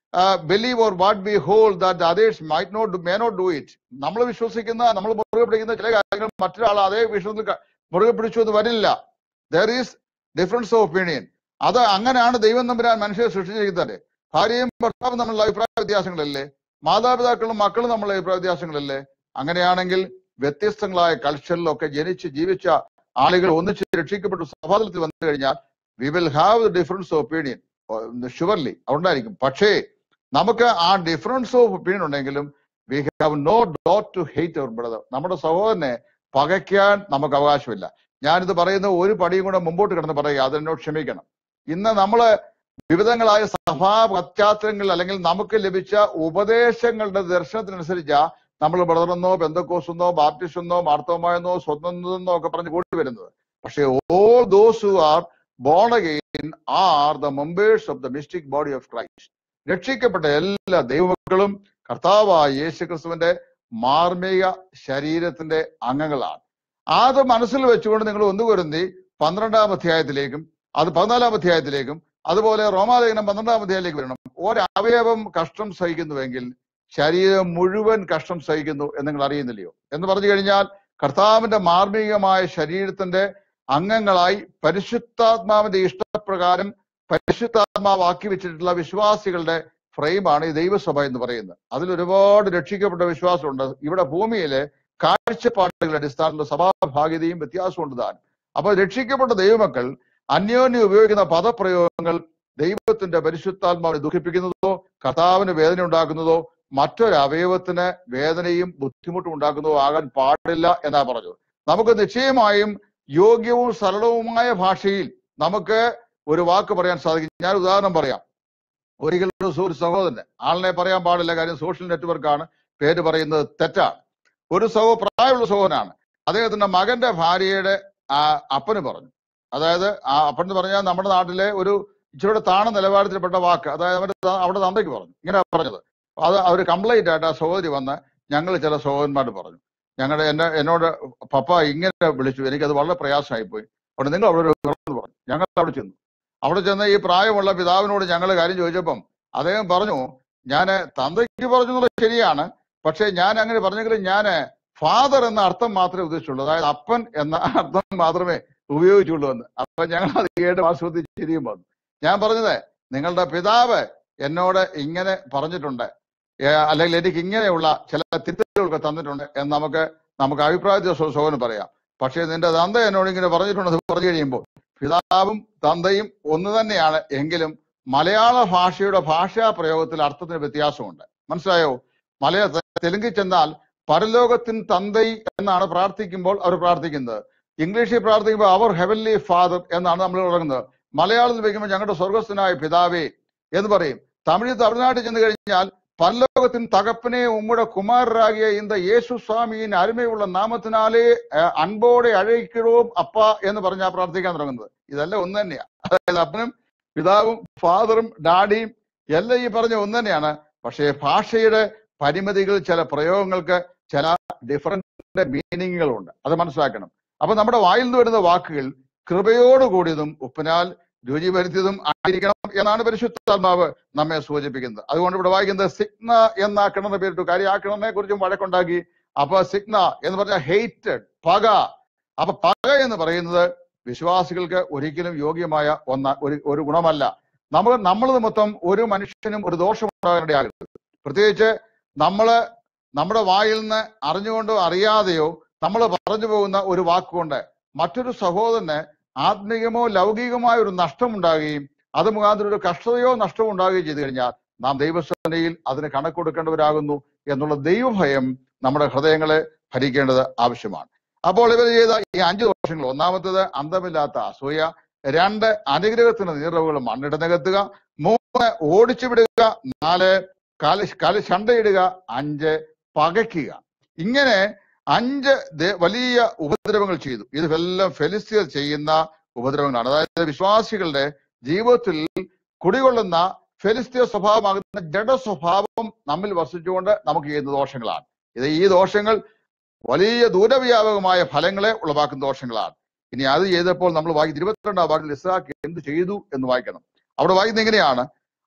believe or what we hold that others might not may not do it നമ്മൾ വിശ്വസിക്കുന്ന നമ്മൾ മുറുകെ പിടിക്കുന്ന ചില കാര്യങ്ങൾ മറ്റൊരാൾ അതേ വിഷയത്തിൽ ക- മുറുകെ പിടിച്ചു എന്ന് വരില്ല there is difference of opinion അത് അങ്ങനെയാണ് ദൈവം തമ്പുരാൻ മനുഷ്യരെ സൃഷ്ടിച്ചിരിക്കുന്നത് ഭാര്യയും ഭർത്താവും തമ്മിലുള്ള അഭിപ്രായ വ്യത്യാസങ്ങളല്ലേ മാതാപിതാക്കളും മക്കളും തമ്മിലുള്ള അഭിപ്രായ വ്യത്യാസങ്ങളല്ലേ അങ്ങനെയാണെങ്കിൽ വ്യത്യസ്തങ്ങളായ കൾച്ചറിലൊക്കെ ജനിച്ച് ജീവിച്ച ആളുകൾ ഒന്നിച്ച് രക്ഷിക്കപ്പെട്ടു സഭാതലത്തിൽ വന്നു കഴിഞ്ഞാൽ we will have the difference of opinion surely ഉണ്ടായിരിക്കും പക്ഷേ നമുക്ക് ആ ഡിഫറൻസ് ഓഫ് ഒപ്പീനിയൻ ഉണ്ടെങ്കിലും we have no doubt to hate our brother നമ്മുടെ സഹോദരനെ പകയ്ക്കാൻ നമുക്ക് അവകാശമില്ല ഞാനിത് പറയുന്ന ഒരു പടിയും കൂടെ മുമ്പോട്ട് കിടന്ന് പറയുക അതെന്നോട് ക്ഷമിക്കണം ഇന്ന് നമ്മള് വിവിധങ്ങളായ സഭാ പശ്ചാത്തലങ്ങളിൽ അല്ലെങ്കിൽ നമുക്ക് ലഭിച്ച ഉപദേശങ്ങളുടെ ദർശനത്തിനനുസരിച്ച നമ്മൾ ബ്രദറെന്നോ ബന്ധക്കോസെന്നോ ബാപ്റ്റിസ്റ്റെന്നോ മാർത്തോമായെന്നോ സ്വതന്ത്രെന്നോ ഒക്കെ പറഞ്ഞ് കൂട്ടി വരുന്നത് പക്ഷേ all those who are born again are the members of the mystic body of Christ രക്ഷിക്കപ്പെട്ട എല്ലാ ദൈവമക്കളും കർത്താവായ യേശു ക്രിസ്തുവിന്റെ മാർമിക ശരീരത്തിന്റെ അംഗങ്ങളാണ് അത് മനസ്സിൽ വെച്ചുകൊണ്ട് നിങ്ങൾ ഒന്ന് കുരുന്തി പന്ത്രണ്ടാം അധ്യായത്തിലേക്കും അത് പതിനാലാം അധ്യായത്തിലേക്കും അതുപോലെ റോമാലേഖനം പന്ത്രണ്ടാം അധ്യായത്തിലേക്ക് വരണം ഒരവയവം കഷ്ടം സഹിക്കുന്നുവെങ്കിൽ ശരീരം മുഴുവൻ കഷ്ടം സഹിക്കുന്നു എന്ന് നിങ്ങൾ അറിയുന്നില്ലയോ എന്ന് പറഞ്ഞു കഴിഞ്ഞാൽ കർത്താവിന്റെ മാർമികമായ ശരീരത്തിന്റെ അംഗങ്ങളായി പരിശുദ്ധാത്മാവിന്റെ ഇഷ്ടപ്രകാരം പരിശുദ്ധാത്മാവാക്കി വെച്ചിട്ടുള്ള വിശ്വാസികളുടെ ഫ്രെയിമാണ് ഈ ദൈവസഭ എന്ന് പറയുന്നത് അതിൽ ഒരുപാട് രക്ഷിക്കപ്പെട്ട വിശ്വാസമുണ്ട് ഇവിടെ ഭൂമിയിലെ കാഴ്ചപ്പാടുകളുടെ അടിസ്ഥാനത്തിലുള്ള സഭാഭാഗ്യതയും വ്യത്യാസമുണ്ട് താൻ അപ്പൊ രക്ഷിക്കപ്പെട്ട ദൈവമക്കൾ അന്യോന്യം ഉപയോഗിക്കുന്ന പദപ്രയോഗങ്ങൾ ദൈവത്തിന്റെ പരിശുദ്ധാത്മാവിനെ ദുഃഖിപ്പിക്കുന്നതോ കർത്താവിന് വേദന ഉണ്ടാക്കുന്നതോ മറ്റൊരു അവയവത്തിന് വേദനയും ബുദ്ധിമുട്ടും ഉണ്ടാക്കുന്നതോ ആകാൻ പാടില്ല എന്നാ പറഞ്ഞത് നമുക്ക് നിശ്ചയമായും യോഗ്യവും സരളവുമായ ഭാഷയിൽ നമുക്ക് ഒരു വാക്ക് പറയാൻ സാധിക്കും ഞാൻ ഉദാഹരണം പറയാം ഒരിക്കലും ഒരു സു- ഒരു സഹോദരന് ആളിനെ പറയാൻ പാടില്ല കാര്യം സോഷ്യൽ നെറ്റ്വർക്കാണ് പേര് പറയുന്നത് തെറ്റാണ് ഒരു സഹോ പ്രായമുള്ള സഹോദരനാണ് അദ്ദേഹത്തിന്റെ മകന്റെ ഭാര്യയുടെ ആ അപ്പന് പറഞ്ഞു അതായത് ആ അപ്പൻ എന്ന് പറഞ്ഞാൽ നമ്മുടെ നാട്ടിലെ ഒരു ഇച്ചിരിയുടെ താണ നിലവാരത്തിൽപ്പെട്ട വാക്ക് അതായത് അവരുടെ ത- അവിടെ തന്തയ്ക്ക് പറഞ്ഞു ഇങ്ങനെ പറഞ്ഞത് അത് അവർ കംപ്ലൈന്റ് ആയിട്ട് ആ സഹോദരി വന്ന് ഞങ്ങൾ ചില സഹോദരന്മാരോട് പറഞ്ഞു ഞങ്ങളുടെ എന്നെ എന്നോട് പപ്പ ഇങ്ങനെ വിളിച്ചു എനിക്കത് വളരെ പ്രയാസമായി പോയി അവിടെ നിങ്ങൾ അവിടെ ഒരു തുറന്ന് പറഞ്ഞു ഞങ്ങൾ അവിടെ ചെന്നു അവിടെ ചെന്ന് ഈ പ്രായമുള്ള പിതാവിനോട് ഞങ്ങൾ കാര്യം ചോദിച്ചപ്പം അദ്ദേഹം പറഞ്ഞു ഞാൻ തന്തയ്ക്ക് പറഞ്ഞു എന്നുള്ളത് ശരിയാണ് പക്ഷെ ഞാൻ അങ്ങനെ പറഞ്ഞെങ്കിലും ഞാൻ ഫാദർ എന്ന അർത്ഥം മാത്രമേ ഉദ്ദേശിച്ചുള്ളൂ അതായത് അപ്പൻ എന്ന അർത്ഥം മാത്രമേ ഉപയോഗിച്ചുള്ളൂ എന്ന് അപ്പൊ ഞങ്ങൾ അത് കേട്ട് വാസ്തവത്തിൽ ചിരിയും വന്നു ഞാൻ പറഞ്ഞത് നിങ്ങളുടെ പിതാവ് എന്നോട് ഇങ്ങനെ പറഞ്ഞിട്ടുണ്ട് ഏ, അല്ലെങ്കിൽ എനിക്ക് ഇങ്ങനെയുള്ള ചില തിരുത്തലുകളൊക്കെ തന്നിട്ടുണ്ട് എന്ന് നമുക്ക് നമുക്ക് അഭിപ്രായത്തിൽ സോഹന് പറയാം പക്ഷേ നിന്റെ തന്ത എന്നോട് ഇങ്ങനെ പറഞ്ഞിട്ടുണ്ടെന്ന് പറഞ്ഞു കഴിയുമ്പോൾ പിതാവും തന്തയും ഒന്ന് തന്നെയാണ് എങ്കിലും മലയാള ഭാഷയുടെ ഭാഷാ പ്രയോഗത്തിൽ അർത്ഥത്തിന് വ്യത്യാസമുണ്ട് മനസ്സിലായോ മലയാള തെലുങ്കിൽ ചെന്നാൽ പരലോകത്തിൻ തന്തൈ എന്നാണ് പ്രാർത്ഥിക്കുമ്പോൾ അവർ പ്രാർത്ഥിക്കുന്നത് ഇംഗ്ലീഷിൽ പ്രാർത്ഥിക്കുമ്പോൾ അവർ ഹെവൻലി ഫാദർ എന്നാണ് നമ്മൾ തുടങ്ങുന്നത് മലയാളത്തിൽ വയ്ക്കുമ്പോൾ ഞങ്ങളുടെ സ്വർഗസ്ഥനായ പിതാവേ എന്ന് പറയും തമിഴ് തമിഴ്നാട്ടിൽ ചെന്ന് കഴിഞ്ഞാൽ പരലോകത്തിൻ തകപ്പനെ ഉമ്മുടെ കുമാരരാകിയ இந்த യേശു സ്വാമിயின் അരുമയുള്ള നാമത്തിനാലേ അഹ് അൻപോടെ അഴയ്ക്കിടവും അപ്പ എന്ന് പറഞ്ഞാ പ്രാർത്ഥിക്കാൻ തുടങ്ങുന്നത് ഇതെല്ലാം ഒന്ന് തന്നെയാ അതായത് അപ്പനും പിതാവും ഫാദറും ഡാഡിയും എല്ലാം ഈ പറഞ്ഞ ഒന്ന് തന്നെയാണ് പക്ഷേ ഭാഷയുടെ പരിമിതികൾ ചില പ്രയോഗങ്ങൾക്ക് ചില ഡിഫറൻറ്റ് മീനിങ്ങുകളുണ്ട് അത് മനസ്സിലാക്കണം അപ്പൊ നമ്മുടെ വായിൽ നിന്ന് വരുന്ന വാക്കുകൾ കൃപയോടുകൂടിയതും ഉപ്പിനാൽ രുചി വരുത്തിയതും ആയിരിക്കണം എന്നാണ് പരിശുദ്ധാത്മാവ് നമ്മെ സൂചിപ്പിക്കുന്നത് അതുകൊണ്ട് ഇവിടെ വായിക്കുന്നത് സിഗ്ന എന്ന കിണറിന് പേരിട്ടു കാര്യം ആ കിണറിനെ കുറിച്ചും വഴക്കുണ്ടാക്കി അപ്പൊ സിഗ്ന എന്ന് പറഞ്ഞാൽ ഹെയ്റ്റഡ് പക അപ്പൊ പക എന്ന് പറയുന്നത് വിശ്വാസികൾക്ക് ഒരിക്കലും യോഗ്യമായ ഒന്ന ഒരു ഒരു ഗുണമല്ല നമ്മൾ നമ്മൾ മൊത്തം ഒരു മനുഷ്യനും ഒരു ദോഷമുണ്ടാകാനിടയാകരുത് പ്രത്യേകിച്ച് നമ്മള് നമ്മുടെ വായിൽ നിന്ന് അറിഞ്ഞുകൊണ്ടോ അറിയാതെയോ നമ്മൾ പറഞ്ഞു പോകുന്ന ഒരു വാക്കുകൊണ്ട് മറ്റൊരു സഹോദരന് ആത്മീയമോ ലൗകികമായ ഒരു നഷ്ടം ഉണ്ടാകുകയും അത് മുഖാന്തരം ഒരു കഷ്ടതയോ നഷ്ടമോ ഉണ്ടാകുകയും ചെയ്തു കഴിഞ്ഞാൽ നാം ദൈവസേനയിൽ അതിന് കണക്ക് കൊടുക്കേണ്ടവരാകുന്നു എന്നുള്ള ദൈവഭയം നമ്മുടെ ഹൃദയങ്ങളെ ഭരിക്കേണ്ടത് ആവശ്യമാണ് അപ്പോൾ ഇവർ ചെയ്ത ഈ അഞ്ച് ദോഷങ്ങൾ ഒന്നാമത്തേത് അന്തമില്ലാത്ത അസൂയ രണ്ട് അനുഗ്രഹത്തിന് നീറവുകൾ മണ്ണിട നികത്തുക മൂന്ന് ഓടിച്ചു വിടുക നാല് കല കല ശണ്ടയിടുക അഞ്ച് പകയ്ക്കുക ഇങ്ങനെ അഞ്ച് ദേ- വലിയ ഉപദ്രവങ്ങൾ ചെയ്തു ഇതെല്ലാം ഫെലിസ്തീർ ചെയ്യുന്ന ഉപദ്രവങ്ങളാണ് അതായത് വിശ്വാസികളുടെ ജീവിതത്തിൽ കുടികൊള്ളുന്ന ഫെലിസ്തീയ സ്വഭാവമാകുന്ന ജഡ സ്വഭാവം നമ്മിൽ വസിച്ചുകൊണ്ട് നമുക്ക് ചെയ്യുന്ന ദോഷങ്ങളാണ് ഇത് ഈ ദോഷങ്ങൾ വലിയ ദൂരവ്യാപകമായ ഫലങ്ങളെ ഉളവാക്കുന്ന ദോഷങ്ങളാണ് ഇനി അത് ചെയ്തപ്പോൾ നമ്മൾ വായിക്കുന്ന ഇരുപത്തിരണ്ടാം വാക്കിൽ ഇസ്ഹാക്ക് എന്ത് ചെയ്തു എന്ന് വായിക്കണം അവിടെ വായിക്കുന്നത് എങ്ങനെയാണ്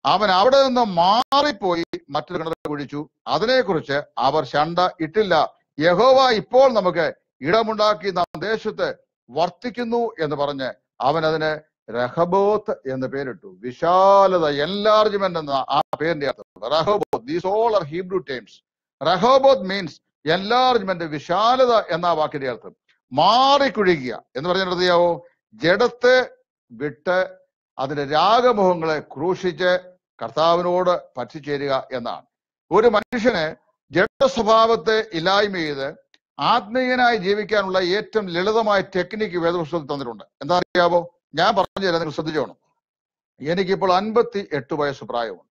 അവൻ അവിടെ നിന്ന് മാറിപ്പോയി മറ്റൊരു കിണർ കുഴിച്ചു അതിനെക്കുറിച്ച് അവർ ശണ്ട ഇട്ടില്ല യഹോവ ഇപ്പോൾ നമുക്ക് ഇടമുണ്ടാക്കി നാം ദേശത്ത് വർത്തിക്കുന്നു എന്ന് പറഞ്ഞ് അവൻ അതിന് രഹബോത്ത് എന്ന് പേരിട്ടു വിശാലത എൻലാർജ്മെന്റ് എന്ന ആ പേരിന്റെ അർത്ഥം Rehoboth these all are Hebrew terms Rehoboth means enlargement വിശാലത എന്ന ആ വാക്കിന്റെ അർത്ഥം മാറിക്കുഴിക്കുക എന്ന് പറഞ്ഞിട്ടറിയാവോ ജഡത്തെ വിട്ട് അതിന്റെ രാഗമുഖങ്ങളെ ക്രൂശിച്ച് കർത്താവിനോട് പറ്റിച്ചേരുക എന്നാണ് ഒരു മനുഷ്യന് ജഡ സ്വഭാവത്തെ ഇല്ലായ്മ ചെയ്ത് ആത്മീയനായി ജീവിക്കാനുള്ള ഏറ്റവും ലളിതമായ ടെക്നിക്ക് വേദപുസ്തകത്തിൽ തന്നിട്ടുണ്ട് എന്താ അറിയാവോ ഞാൻ പറഞ്ഞു തരാം നിങ്ങൾ ശ്രദ്ധിച്ചോണം എനിക്കിപ്പോൾ അൻപത്തി എട്ട് വയസ്സ് പ്രായമുണ്ട്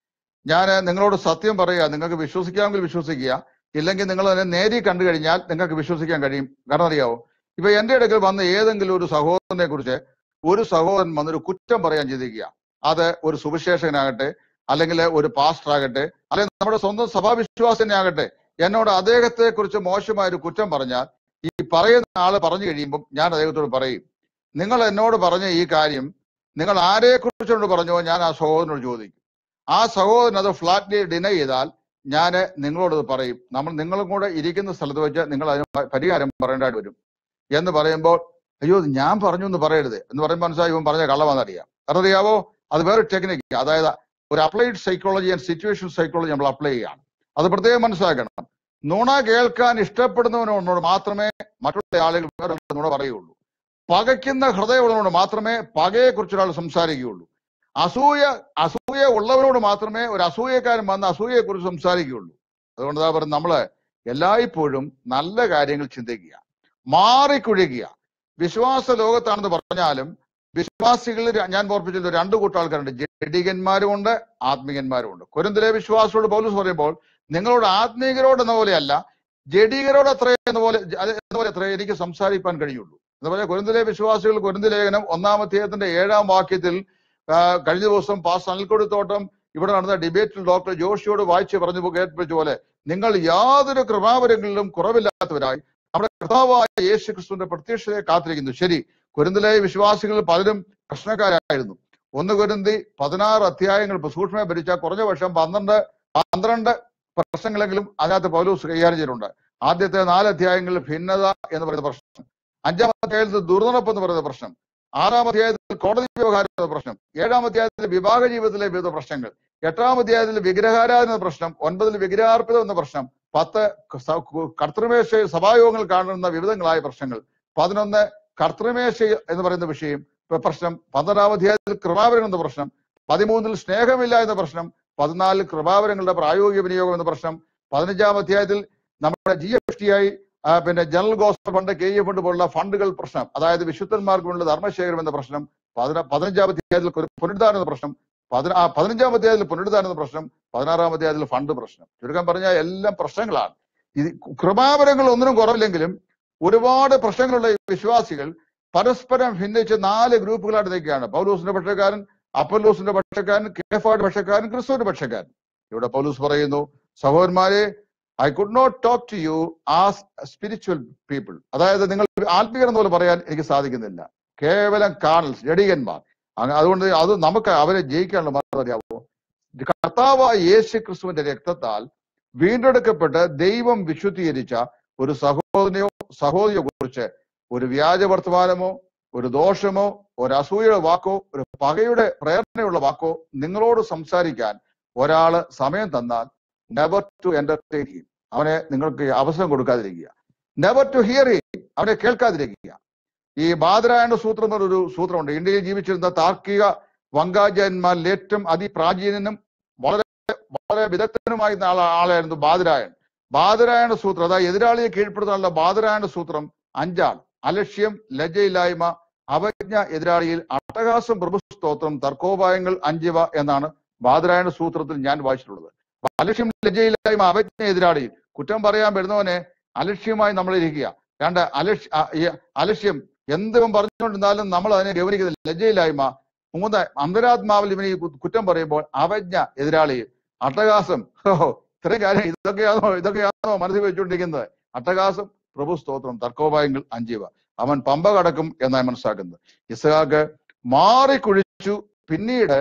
ഞാൻ നിങ്ങളോട് സത്യം പറയുക നിങ്ങൾക്ക് വിശ്വസിക്കാമെങ്കിൽ വിശ്വസിക്കുക ഇല്ലെങ്കിൽ നിങ്ങൾ അതിനെ നേരി കണ്ടു കഴിഞ്ഞാൽ നിങ്ങൾക്ക് വിശ്വസിക്കാൻ കഴിയും കാരണം അറിയാവോ ഇപ്പൊ എന്റെ അടുക്കൽ വന്ന ഏതെങ്കിലും ഒരു സഹോദരനെ കുറിച്ച് ഒരു സഹോദരൻ വന്നൊരു കുറ്റം പറയാൻ ചിന്തിക്കുക അത് ഒരു സുവിശേഷകനാകട്ടെ അല്ലെങ്കിൽ ഒരു പാസ്റ്റർ ആകട്ടെ അല്ലെങ്കിൽ നമ്മുടെ സ്വന്തം സഭാവിശ്വാസനെ ആകട്ടെ എന്നോട് അദ്ദേഹത്തെ കുറിച്ച് മോശമായ ഒരു കുറ്റം പറഞ്ഞാൽ ഈ പറയുന്ന ആള് പറഞ്ഞു കഴിയുമ്പോൾ ഞാൻ അദ്ദേഹത്തോട് പറയും നിങ്ങൾ എന്നോട് പറഞ്ഞ ഈ കാര്യം നിങ്ങൾ ആരെ കുറിച്ചുകൊണ്ട് പറഞ്ഞോ ഞാൻ ആ സഹോദരനോട് ചോദിക്കും ആ സഹോദരൻ അത് ഫ്ലാറ്റ്ലി ഡിനൈ ചെയ്താൽ ഞാൻ നിങ്ങളോട് ഇത് പറയും നമ്മൾ നിങ്ങളും കൂടെ ഇരിക്കുന്ന സ്ഥലത്ത് വെച്ച് നിങ്ങൾ അതിന് പ- പരിഹാരം പറയേണ്ടതായിട്ട് വരും എന്ന് പറയുമ്പോൾ അയ്യോ ഇത് ഞാൻ പറഞ്ഞു എന്ന് പറയരുത് എന്ന് പറയുമ്പോൾ മനസ്സിലായി ഇവൻ പറഞ്ഞ കള്ളമാണെന്നറിയാം അറിയാവോ അത് വേറെ ടെക്നിക്ക് അതായത് ഒരു applied psychology and situation psychology നമ്മൾ അപ്ലൈ ചെയ്യാണ് അത് പ്രത്യേകം മനസ്സിലാക്കണം നുണ കേൾക്കാൻ ഇഷ്ടപ്പെടുന്നവനോട് മാത്രമേ മറ്റുള്ള ആളുകൾ വേറെ നുണ പറയുള്ളൂ പകയ്ക്കുന്ന ഹൃദയമുള്ളവനോട് മാത്രമേ പകയെ കുറിച്ച് ഒരാൾ സംസാരിക്കുകയുള്ളൂ അസൂയ അസൂയ ഉള്ളവരോട് മാത്രമേ ഒരു അസൂയക്കാരൻ വന്ന് അസൂയയെ കുറിച്ച് സംസാരിക്കുകയുള്ളൂ അതുകൊണ്ട് അതാ പറയുന്നത് നമ്മള് എല്ലായ്പ്പോഴും നല്ല കാര്യങ്ങൾ ചിന്തിക്കുക മാറിക്കുഴിക്കുക വിശ്വാസ ലോകത്താണെന്ന് പറഞ്ഞാലും വിശ്വാസികളിൽ ര- ഞാൻ ഓർപ്പിച്ചത് രണ്ട് കൂട്ടം ആൾക്കാരുണ്ട് ജഡികന്മാരുമുണ്ട് ആത്മീയന്മാരുമുണ്ട് കുരുന്തിലെ വിശ്വാസികളോട് പൗലൂസ് പറയുമ്പോൾ നിങ്ങളോട് ആത്മീയരോട് എന്ന പോലെയല്ല ജഡികരോട് അത്ര എന്ന പോലെ അത് എന്ന പോലെ അത്ര എനിക്ക് സംസാരിക്കാൻ കഴിയുള്ളൂ അതുപോലെ കുരുന്തിലെ വിശ്വാസികൾ കുരുന്തി ലേഖനം ഒന്നാം അധ്യായത്തിന്റെ ഏഴാം വാക്യത്തിൽ ആ, കഴിഞ്ഞ ദിവസം പാസ് അനിൽക്കൊടുത്തോട്ടം ഇവിടെ നടന്ന ഡിബേറ്റിൽ ഡോക്ടർ ജോഷിയോട് വായിച്ച് പറഞ്ഞു കേൾപ്പിച്ച പോലെ നിങ്ങൾ യാതൊരു കൃപാവരങ്ങളിലും കുറവില്ലാത്തവരായി നമ്മുടെ കർത്താവായ യേശു ക്രിസ്തുവിന്റെ പ്രത്യക്ഷതയെ കാത്തിരിക്കുന്നു ശരി കുരുന്തിലെ വിശ്വാസികൾ പലരും പ്രശ്നക്കാരായിരുന്നു ഒന്ന് കുരുന്തി പതിനാറ് അധ്യായങ്ങൾ ഇപ്പൊ സൂക്ഷ്മമായി ഭരിച്ച കുറഞ്ഞ വർഷം പന്ത്രണ്ട് പന്ത്രണ്ട് പ്രശ്നങ്ങളെങ്കിലും അതിനകത്ത് പൗലൂസ് കൈകാര്യം ചെയ്തിട്ടുണ്ട് ആദ്യത്തെ നാല് അധ്യായങ്ങളിൽ ഭിന്നത എന്ന് പറയുന്ന പ്രശ്നം അഞ്ചാം അധ്യായത്തിൽ ദുർനടപ്പ് എന്ന് പറയുന്ന പ്രശ്നം ആറാം അധ്യായത്തിൽ കോടതി വ്യവഹാരം എന്ന പ്രശ്നം ഏഴാം അധ്യായത്തിൽ വിവാഹ ജീവിതത്തിലെ വിവിധ പ്രശ്നങ്ങൾ എട്ടാം അധ്യായത്തിൽ വിഗ്രഹാരാധന എന്ന പ്രശ്നം ഒൻപതിൽ വിഗ്രഹാർപ്പിതം എന്ന പ്രശ്നം പത്ത് സ- കർത്തൃമേശ സഭായോഗങ്ങൾ കാണുന്ന വിവിധങ്ങളായ പ്രശ്നങ്ങൾ പതിനൊന്ന് കർത്തൃമേശ എന്ന് പറയുന്ന വിഷയം ഇപ്പൊ പ്രശ്നം പന്ത്രണ്ടാം അധ്യായത്തിൽ കൃപാവരം എന്ന പ്രശ്നം പതിമൂന്നിൽ സ്നേഹമില്ല എന്ന പ്രശ്നം പതിനാലിൽ കൃപാവരങ്ങളുടെ പ്രായോഗിക വിനിയോഗം എന്ന പ്രശ്നം പതിനഞ്ചാം അധ്യായത്തിൽ നമ്മുടെ ജി എഫ് ടി ഐ പിന്നെ general gospel fund K A fund പോലുള്ള ഫണ്ടുകൾ പ്രശ്നം അതായത് വിശുദ്ധന്മാർക്ക് വേണ്ട ധർമ്മശേഖരം എന്ന പ്രശ്നം പതിന പതിനഞ്ചാം അധ്യായത്തിൽ ഒരു പുനരുദ്ധാരണം എന്ന പ്രശ്നം പതിന ആ പതിനഞ്ചാം അധ്യായത്തിൽ പുനരുദ്ധാരണം എന്ന പ്രശ്നം പതിനാറാം അധ്യായത്തിൽ ഫണ്ട് പ്രശ്നം ചുരുക്കം പറഞ്ഞാൽ എല്ലാം പ്രശ്നങ്ങളാണ് ഇത് കൃപാവരങ്ങൾ ഒന്നിനും കുറവില്ലെങ്കിലും ഒരുപാട് പ്രശ്നങ്ങളുള്ള ഈ വിശ്വാസികൾ പരസ്പരം ഭിന്നിച്ച് നാല് ഗ്രൂപ്പുകളായിട്ട് നിൽക്കുകയാണ് പൗലൂസിന്റെ പക്ഷക്കാരൻ അപ്പല്ലൂസിന്റെ പക്ഷക്കാരൻ കേഫായുടെ പക്ഷക്കാരൻ ക്രിസ്തുവിന്റെ പക്ഷക്കാരൻ ഇവിടെ പൗലൂസ് പറയുന്നു സഹോദരന്മാരെ I could not talk to you as spiritual people അതായത് നിങ്ങൾ ആത്മീയർ എന്ന് പോലെ പറയാൻ എനിക്ക് സാധിക്കുന്നില്ല കേവലം കാണൽ ജഡികന്മാർ അങ്ങ- അതുകൊണ്ട് അത് നമുക്ക് അവരെ ജയിക്കാനുള്ള മാർഗം അറിയാവോ കർത്താവായ യേശു ക്രിസ്തുവിന്റെ രക്തത്താൽ വീണ്ടെടുക്കപ്പെട്ട് ദൈവം വിശുദ്ധീകരിച്ച ഒരു സഹോദരനെയോ സഹോദരിയോ കുറിച്ച് ഒരു വ്യാജ വർത്തമാനമോ ഒരു ദോഷമോ ഒരു അസൂയയുടെ വാക്കോ ഒരു പകയുടെ പ്രേരണയുള്ള വാക്കോ നിങ്ങളോട് സംസാരിക്കാൻ ഒരാള് സമയം തന്നാൽ നെവർ ടു എന്റർടൈൻ ഹിം അവനെ നിങ്ങൾക്ക് അവസരം കൊടുക്കാതിരിക്കുക നെവർ ടു ഹിയർ ഹിം അവനെ കേൾക്കാതിരിക്കുക ഈ ബാദരായണ സൂത്രം എന്നൊരു സൂത്രമുണ്ട് ഇന്ത്യയിൽ ജീവിച്ചിരുന്ന താർക്കിക വങ്കാചാര്യന്മാരിൽ ഏറ്റവും അതിപ്രാചീനനും വളരെ വളരെ വിദഗ്ധനുമായി ആള ആളായിരുന്നു ബാദരായൺ ബാദരായണ സൂത്രം അതായത് എതിരാളിയെ കീഴ്പ്പെടുത്താനുള്ള ബാദരായണ സൂത്രം അഞ്ചാണ് അലക്ഷ്യം ലജ്ജയില്ലായ്മ അവജ്ഞ എതിരാളിയിൽ അട്ടഹാസം പ്രഭുസ്തോത്രം തർക്കോപായങ്ങൾ അഞ്ചിവ എന്നാണ് ബാദരായണ സൂത്രത്തിൽ ഞാൻ വായിച്ചിട്ടുള്ളത് അപ്പൊ അലക്ഷ്യം ലജ്ജയില്ലായ്മ അവജ്ഞ എതിരാളിയിൽ കുറ്റം പറയാൻ വരുന്നവനെ അലക്ഷ്യമായി നമ്മൾ ഇരിക്കുക രണ്ട് അലക്ഷ്യ ആ, ഈ അലക്ഷ്യം എന്തും പറഞ്ഞുകൊണ്ടിരുന്നാലും നമ്മൾ അതിനെ ഗൗനിക്കുന്നില്ല ലജ്ജയില്ലായ്മ മൂന്ന് അന്തരാത്മാവിൽ ഇവന് ഈ കു- കുറ്റം പറയുമ്പോൾ അവജ്ഞ എതിരാളിയിൽ അട്ടഹാസം ഹോ ഇത്രയും കാര്യം ഇതൊക്കെയാണോ ഇതൊക്കെയാണോ മനസ്സിൽ വെച്ചുകൊണ്ടിരിക്കുന്നത് അട്ടഹാസം പ്രഭു സ്തോത്രം തർക്കോപായങ്ങൾ അഞ്ചിവ അവൻ പമ്പ കടക്കും എന്നാണ് മനസ്സിലാക്കുന്നത് ഇസ്ഹാക്ക് മാറിക്കുഴിച്ചു പിന്നീട്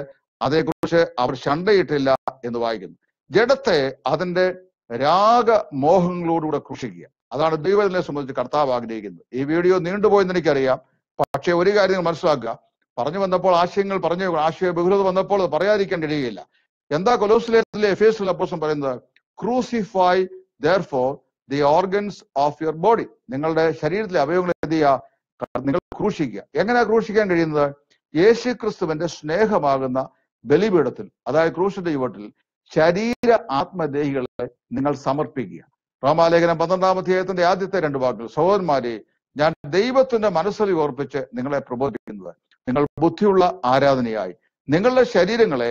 അതേക്കുറിച്ച് അവർ ശണ്ടയിട്ടില്ല എന്ന് വായിക്കുന്നു ജഡത്തെ അതിന്റെ രാഗമോഹങ്ങളോടുകൂടെ ക്രൂശിക്കുക അതാണ് ദൈവത്തിനെ സംബന്ധിച്ച് കർത്താവ് ആഗ്രഹിക്കുന്നത് ഈ വീഡിയോ നീണ്ടുപോയെന്ന് എനിക്കറിയാം പക്ഷെ ഒരു കാര്യം നിങ്ങൾ മനസ്സിലാക്കുക പറഞ്ഞു വന്നപ്പോൾ ആശയങ്ങൾ പറഞ്ഞു ആശയ ബഹുലത വന്നപ്പോൾ അത് പറയാതിരിക്കാൻ കഴിയുകയില്ല എന്താ കൊലോസിലെ എഫേസിൽ അപ്പോസം പറയുന്നത് crucify therefore the organs of your body നിങ്ങളുടെ ശരീരത്തിലെ അവയവങ്ങൾ എന്ത് ചെയ്യുക നിങ്ങൾ ക്രൂശിക്കുക എങ്ങനെയാ ക്രൂശിക്കാൻ കഴിയുന്നത് യേശു ക്രിസ്തുവിന്റെ സ്നേഹമാകുന്ന ബലിപീഠത്തിൽ അതായത് ക്രൂശിന്റെ യുവട്ടിൽ ശരീര ആത്മദേഹികളെ നിങ്ങൾ സമർപ്പിക്കുക റോമാലേഖനം പന്ത്രണ്ടാം അധ്യായത്തിന്റെ ആദ്യത്തെ രണ്ട് വാക്കുകൾ സഹോദരന്മാരെ ഞാൻ ദൈവത്തിന്റെ മനസ്സിൽ ഓർപ്പിച്ച് നിങ്ങളെ പ്രബോധിക്കുന്നത് നിങ്ങൾ ബുദ്ധിയുള്ള ആരാധനയായി നിങ്ങളുടെ ശരീരങ്ങളെ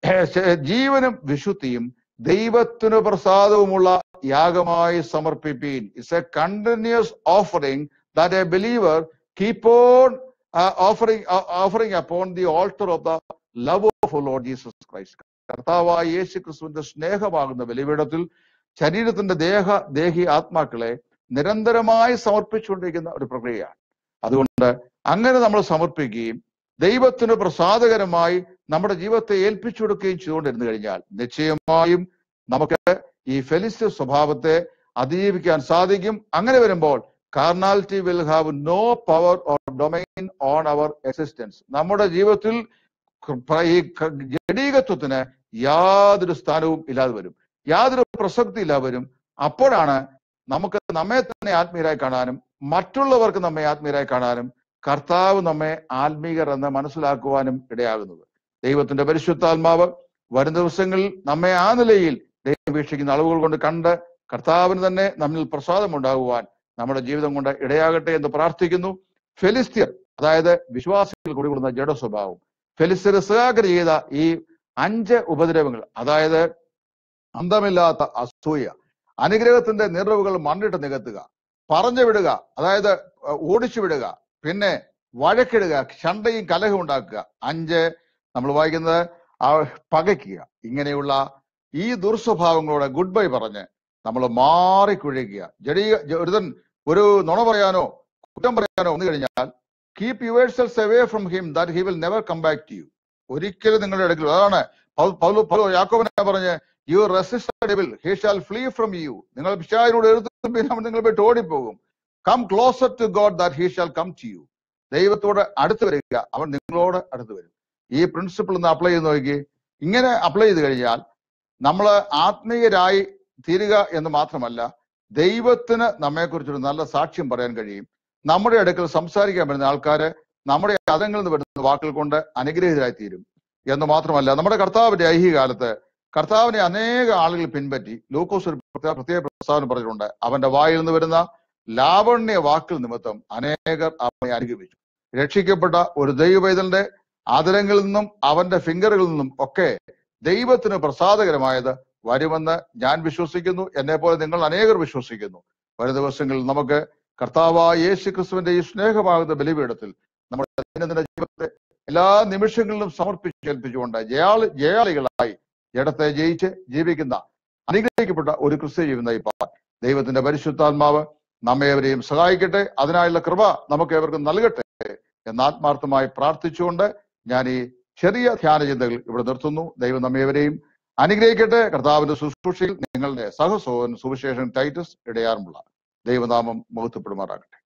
ജീവനും വിശുദ്ധിയും ദൈവത്തിന് പ്രസാദവുമുള്ള യാഗമായി സമർപ്പിപ്പീൻ it's a continuous offering that a believer keep on offering offering upon the altar of the love of Lord Jesus Christ കർത്താവായ യേശു ക്രിസ്തുവിന്റെ സ്നേഹമാകുന്ന ബലിപീഠത്തിൽ ശരീരത്തിന്റെ ദേഹ ദേഹി ആത്മാക്കളെ നിരന്തരമായി സമർപ്പിച്ചുകൊണ്ടിരിക്കുന്ന ഒരു പ്രക്രിയയാണ് അതുകൊണ്ട് അങ്ങനെ നമ്മൾ സമർപ്പിക്കുകയും ദൈവത്തിന് പ്രസാദകരമായി നമ്മുടെ ജീവിതത്തെ ഏൽപ്പിച്ചു കൊടുക്കുകയും ചെയ്തുകൊണ്ടിരുന്നു കഴിഞ്ഞാൽ നിശ്ചയമായും നമുക്ക് ഈ ഫെലിസ്റ്റ് സ്വഭാവത്തെ അതിജീവിക്കാൻ സാധിക്കും അങ്ങനെ വരുമ്പോൾ carnality will have no power or domain on our existence നമ്മുടെ ജീവിതത്തിൽ ഈ ജഡീകത്വത്തിന് യാതൊരു സ്ഥാനവും ഇല്ലാതെ വരും യാതൊരു പ്രസക്തി ഇല്ലാതെ വരും അപ്പോഴാണ് നമുക്ക് നമ്മെ തന്നെ ആത്മീയരായി കാണാനും മറ്റുള്ളവർക്ക് നമ്മെ ആത്മീയരായി കാണാനും കർത്താവ് നമ്മെ ആത്മീയർ എന്ന് മനസ്സിലാക്കുവാനും ഇടയാകുന്നത് ദൈവത്തിന്റെ പരിശുദ്ധാത്മാവ് വരും ദിവസങ്ങളിൽ നമ്മെ ആ നിലയിൽ ദൈവം വീക്ഷിക്കുന്ന അളവുകൾ കൊണ്ട് കണ്ട് കർത്താവിന് തന്നെ നമ്മിൽ പ്രസാദം ഉണ്ടാകുവാൻ നമ്മുടെ ജീവിതം കൊണ്ട് ഇടയാകട്ടെ എന്ന് പ്രാർത്ഥിക്കുന്നു ഫെലിസ്തീർ അതായത് വിശ്വാസികൾ കുടികൊള്ളുന്ന ജഡ സ്വഭാവം ഫെലിസ്തീർ സഹാകര ചെയ്ത ഈ അഞ്ച് ഉപദ്രവങ്ങൾ അതായത് അന്തമില്ലാത്ത അസൂയ അനുഗ്രഹത്തിന്റെ നിറവുകൾ മണ്ണിട്ട് നികത്തുക പറഞ്ഞു വിടുക അതായത് ഓടിച്ചു വിടുക പിന്നെ വഴക്കിടുക ശണ്ടയും കലഹം ഉണ്ടാക്കുക അഞ്ച് നമ്മൾ വായിക്കുന്നത് പകയ്ക്കുക ഇങ്ങനെയുള്ള ഈ ദുർസ്വഭാവങ്ങളോടെ ഗുഡ് ബൈ പറഞ്ഞ് നമ്മൾ മാറിക്കുഴയ്ക്കുക ജഡീയ ഒരുതൻ ഒരു നുണ പറയാനോ കുറ്റം പറയാനോ വന്നു കഴിഞ്ഞാൽ keep yourselves away from him that he will never come back to you ഒരിക്കലും നിങ്ങളുടെ ഇടയ്ക്ക് അതാണ് പൗലോ പൗലോ യാക്കോബനെ പറഞ്ഞ് you resist will he shall flee from you നിങ്ങൾ പിശാചിനോട് എഴുതും പിന്നെ അവൻ നിങ്ങൾ പോയിട്ട് ഓടിപ്പോകും come closer to God that he shall come to you ദൈവത്തോട് അടുത്ത് വരിക അവൻ നിങ്ങളോട് അടുത്ത് വരും ഈ പ്രിൻസിപ്പിൾ ഒന്ന് അപ്ലൈ ചെയ്ത് നോക്കി ഇങ്ങനെ അപ്ലൈ ചെയ്ത് കഴിഞ്ഞാൽ നമ്മൾ ആത്മീയരായി തീരുക എന്ന് മാത്രമല്ല ദൈവത്തിന് നമ്മെക്കുറിച്ചൊരു നല്ല സാക്ഷ്യം പറയാൻ കഴിയും നമ്മുടെ അടുക്കൽ സംസാരിക്കാൻ വരുന്ന ആൾക്കാര് നമ്മുടെ അതങ്ങളിൽ നിന്ന് വരുന്ന വാക്കുകൾ കൊണ്ട് അനുഗ്രഹീതരായി തീരും എന്ന് മാത്രമല്ല നമ്മുടെ കർത്താവിന്റെ ഐഹിക കാലത്ത് കർത്താവിനെ അനേക ആളുകൾ പിൻപറ്റി ലൂക്കോസ് ഒരു പ്രത്യേക പ്രസ്താവന പറഞ്ഞിട്ടുണ്ട് അവന്റെ വായിൽ നിന്ന് വരുന്ന ലാവണ്യ വാക്കുകൾ നിമിത്തം അനേകർ അവനെ അനുഗമിച്ചു രക്ഷിക്കപ്പെട്ട ഒരു ദൈവവേദന്റെ ആദരങ്ങളിൽ നിന്നും അവന്റെ ഫിംഗറുകളിൽ നിന്നും ഒക്കെ ദൈവത്തിന് പ്രസാദകരമായത് വരുമെന്ന് ഞാൻ വിശ്വസിക്കുന്നു എന്നെ പോലെ നിങ്ങൾ അനേകർ വിശ്വസിക്കുന്നു വരും ദിവസങ്ങളിൽ നമുക്ക് കർത്താവായ യേശു ക്രിസ്തുവിന്റെ ഈ സ്നേഹമാകുന്ന ബലിപീഠത്തിൽ നമ്മുടെ ദൈനംദിന ജീവിതത്തെ എല്ലാ നിമിഷങ്ങളിലും സമർപ്പിച്ചേൽപ്പിച്ചുകൊണ്ട് ജയാളി ജയാളികളായി ജഡത്തെ ജയിച്ച് ജീവിക്കുന്ന അനുഗ്രഹിക്കപ്പെട്ട ഒരു ക്രിസ്ത്യ ജീവിതം നയിപ്പാൻ ദൈവത്തിന്റെ പരിശുദ്ധാത്മാവ് നമ്മേവരെയും സഹായിക്കട്ടെ അതിനായുള്ള കൃപ നമുക്ക് ഏവർക്കും നൽകട്ടെ എന്ന് ആത്മാർത്ഥമായി പ്രാർത്ഥിച്ചുകൊണ്ട് ഞാൻ ഈ ചെറിയ ധ്യാന ചിന്തകൾ ഇവിടെ നിർത്തുന്നു ദൈവം നമ്മേവരെയും അനുഗ്രഹിക്കട്ടെ കർത്താവിന്റെ ശുശ്രൂഷയിൽ നിങ്ങളുടെ സഹസോൻ സുവിശേഷൻ ടൈറ്റസ് ഇടയാറുമുള്ള ദൈവനാമം മഹത്വപ്പെടുമാറാകട്ടെ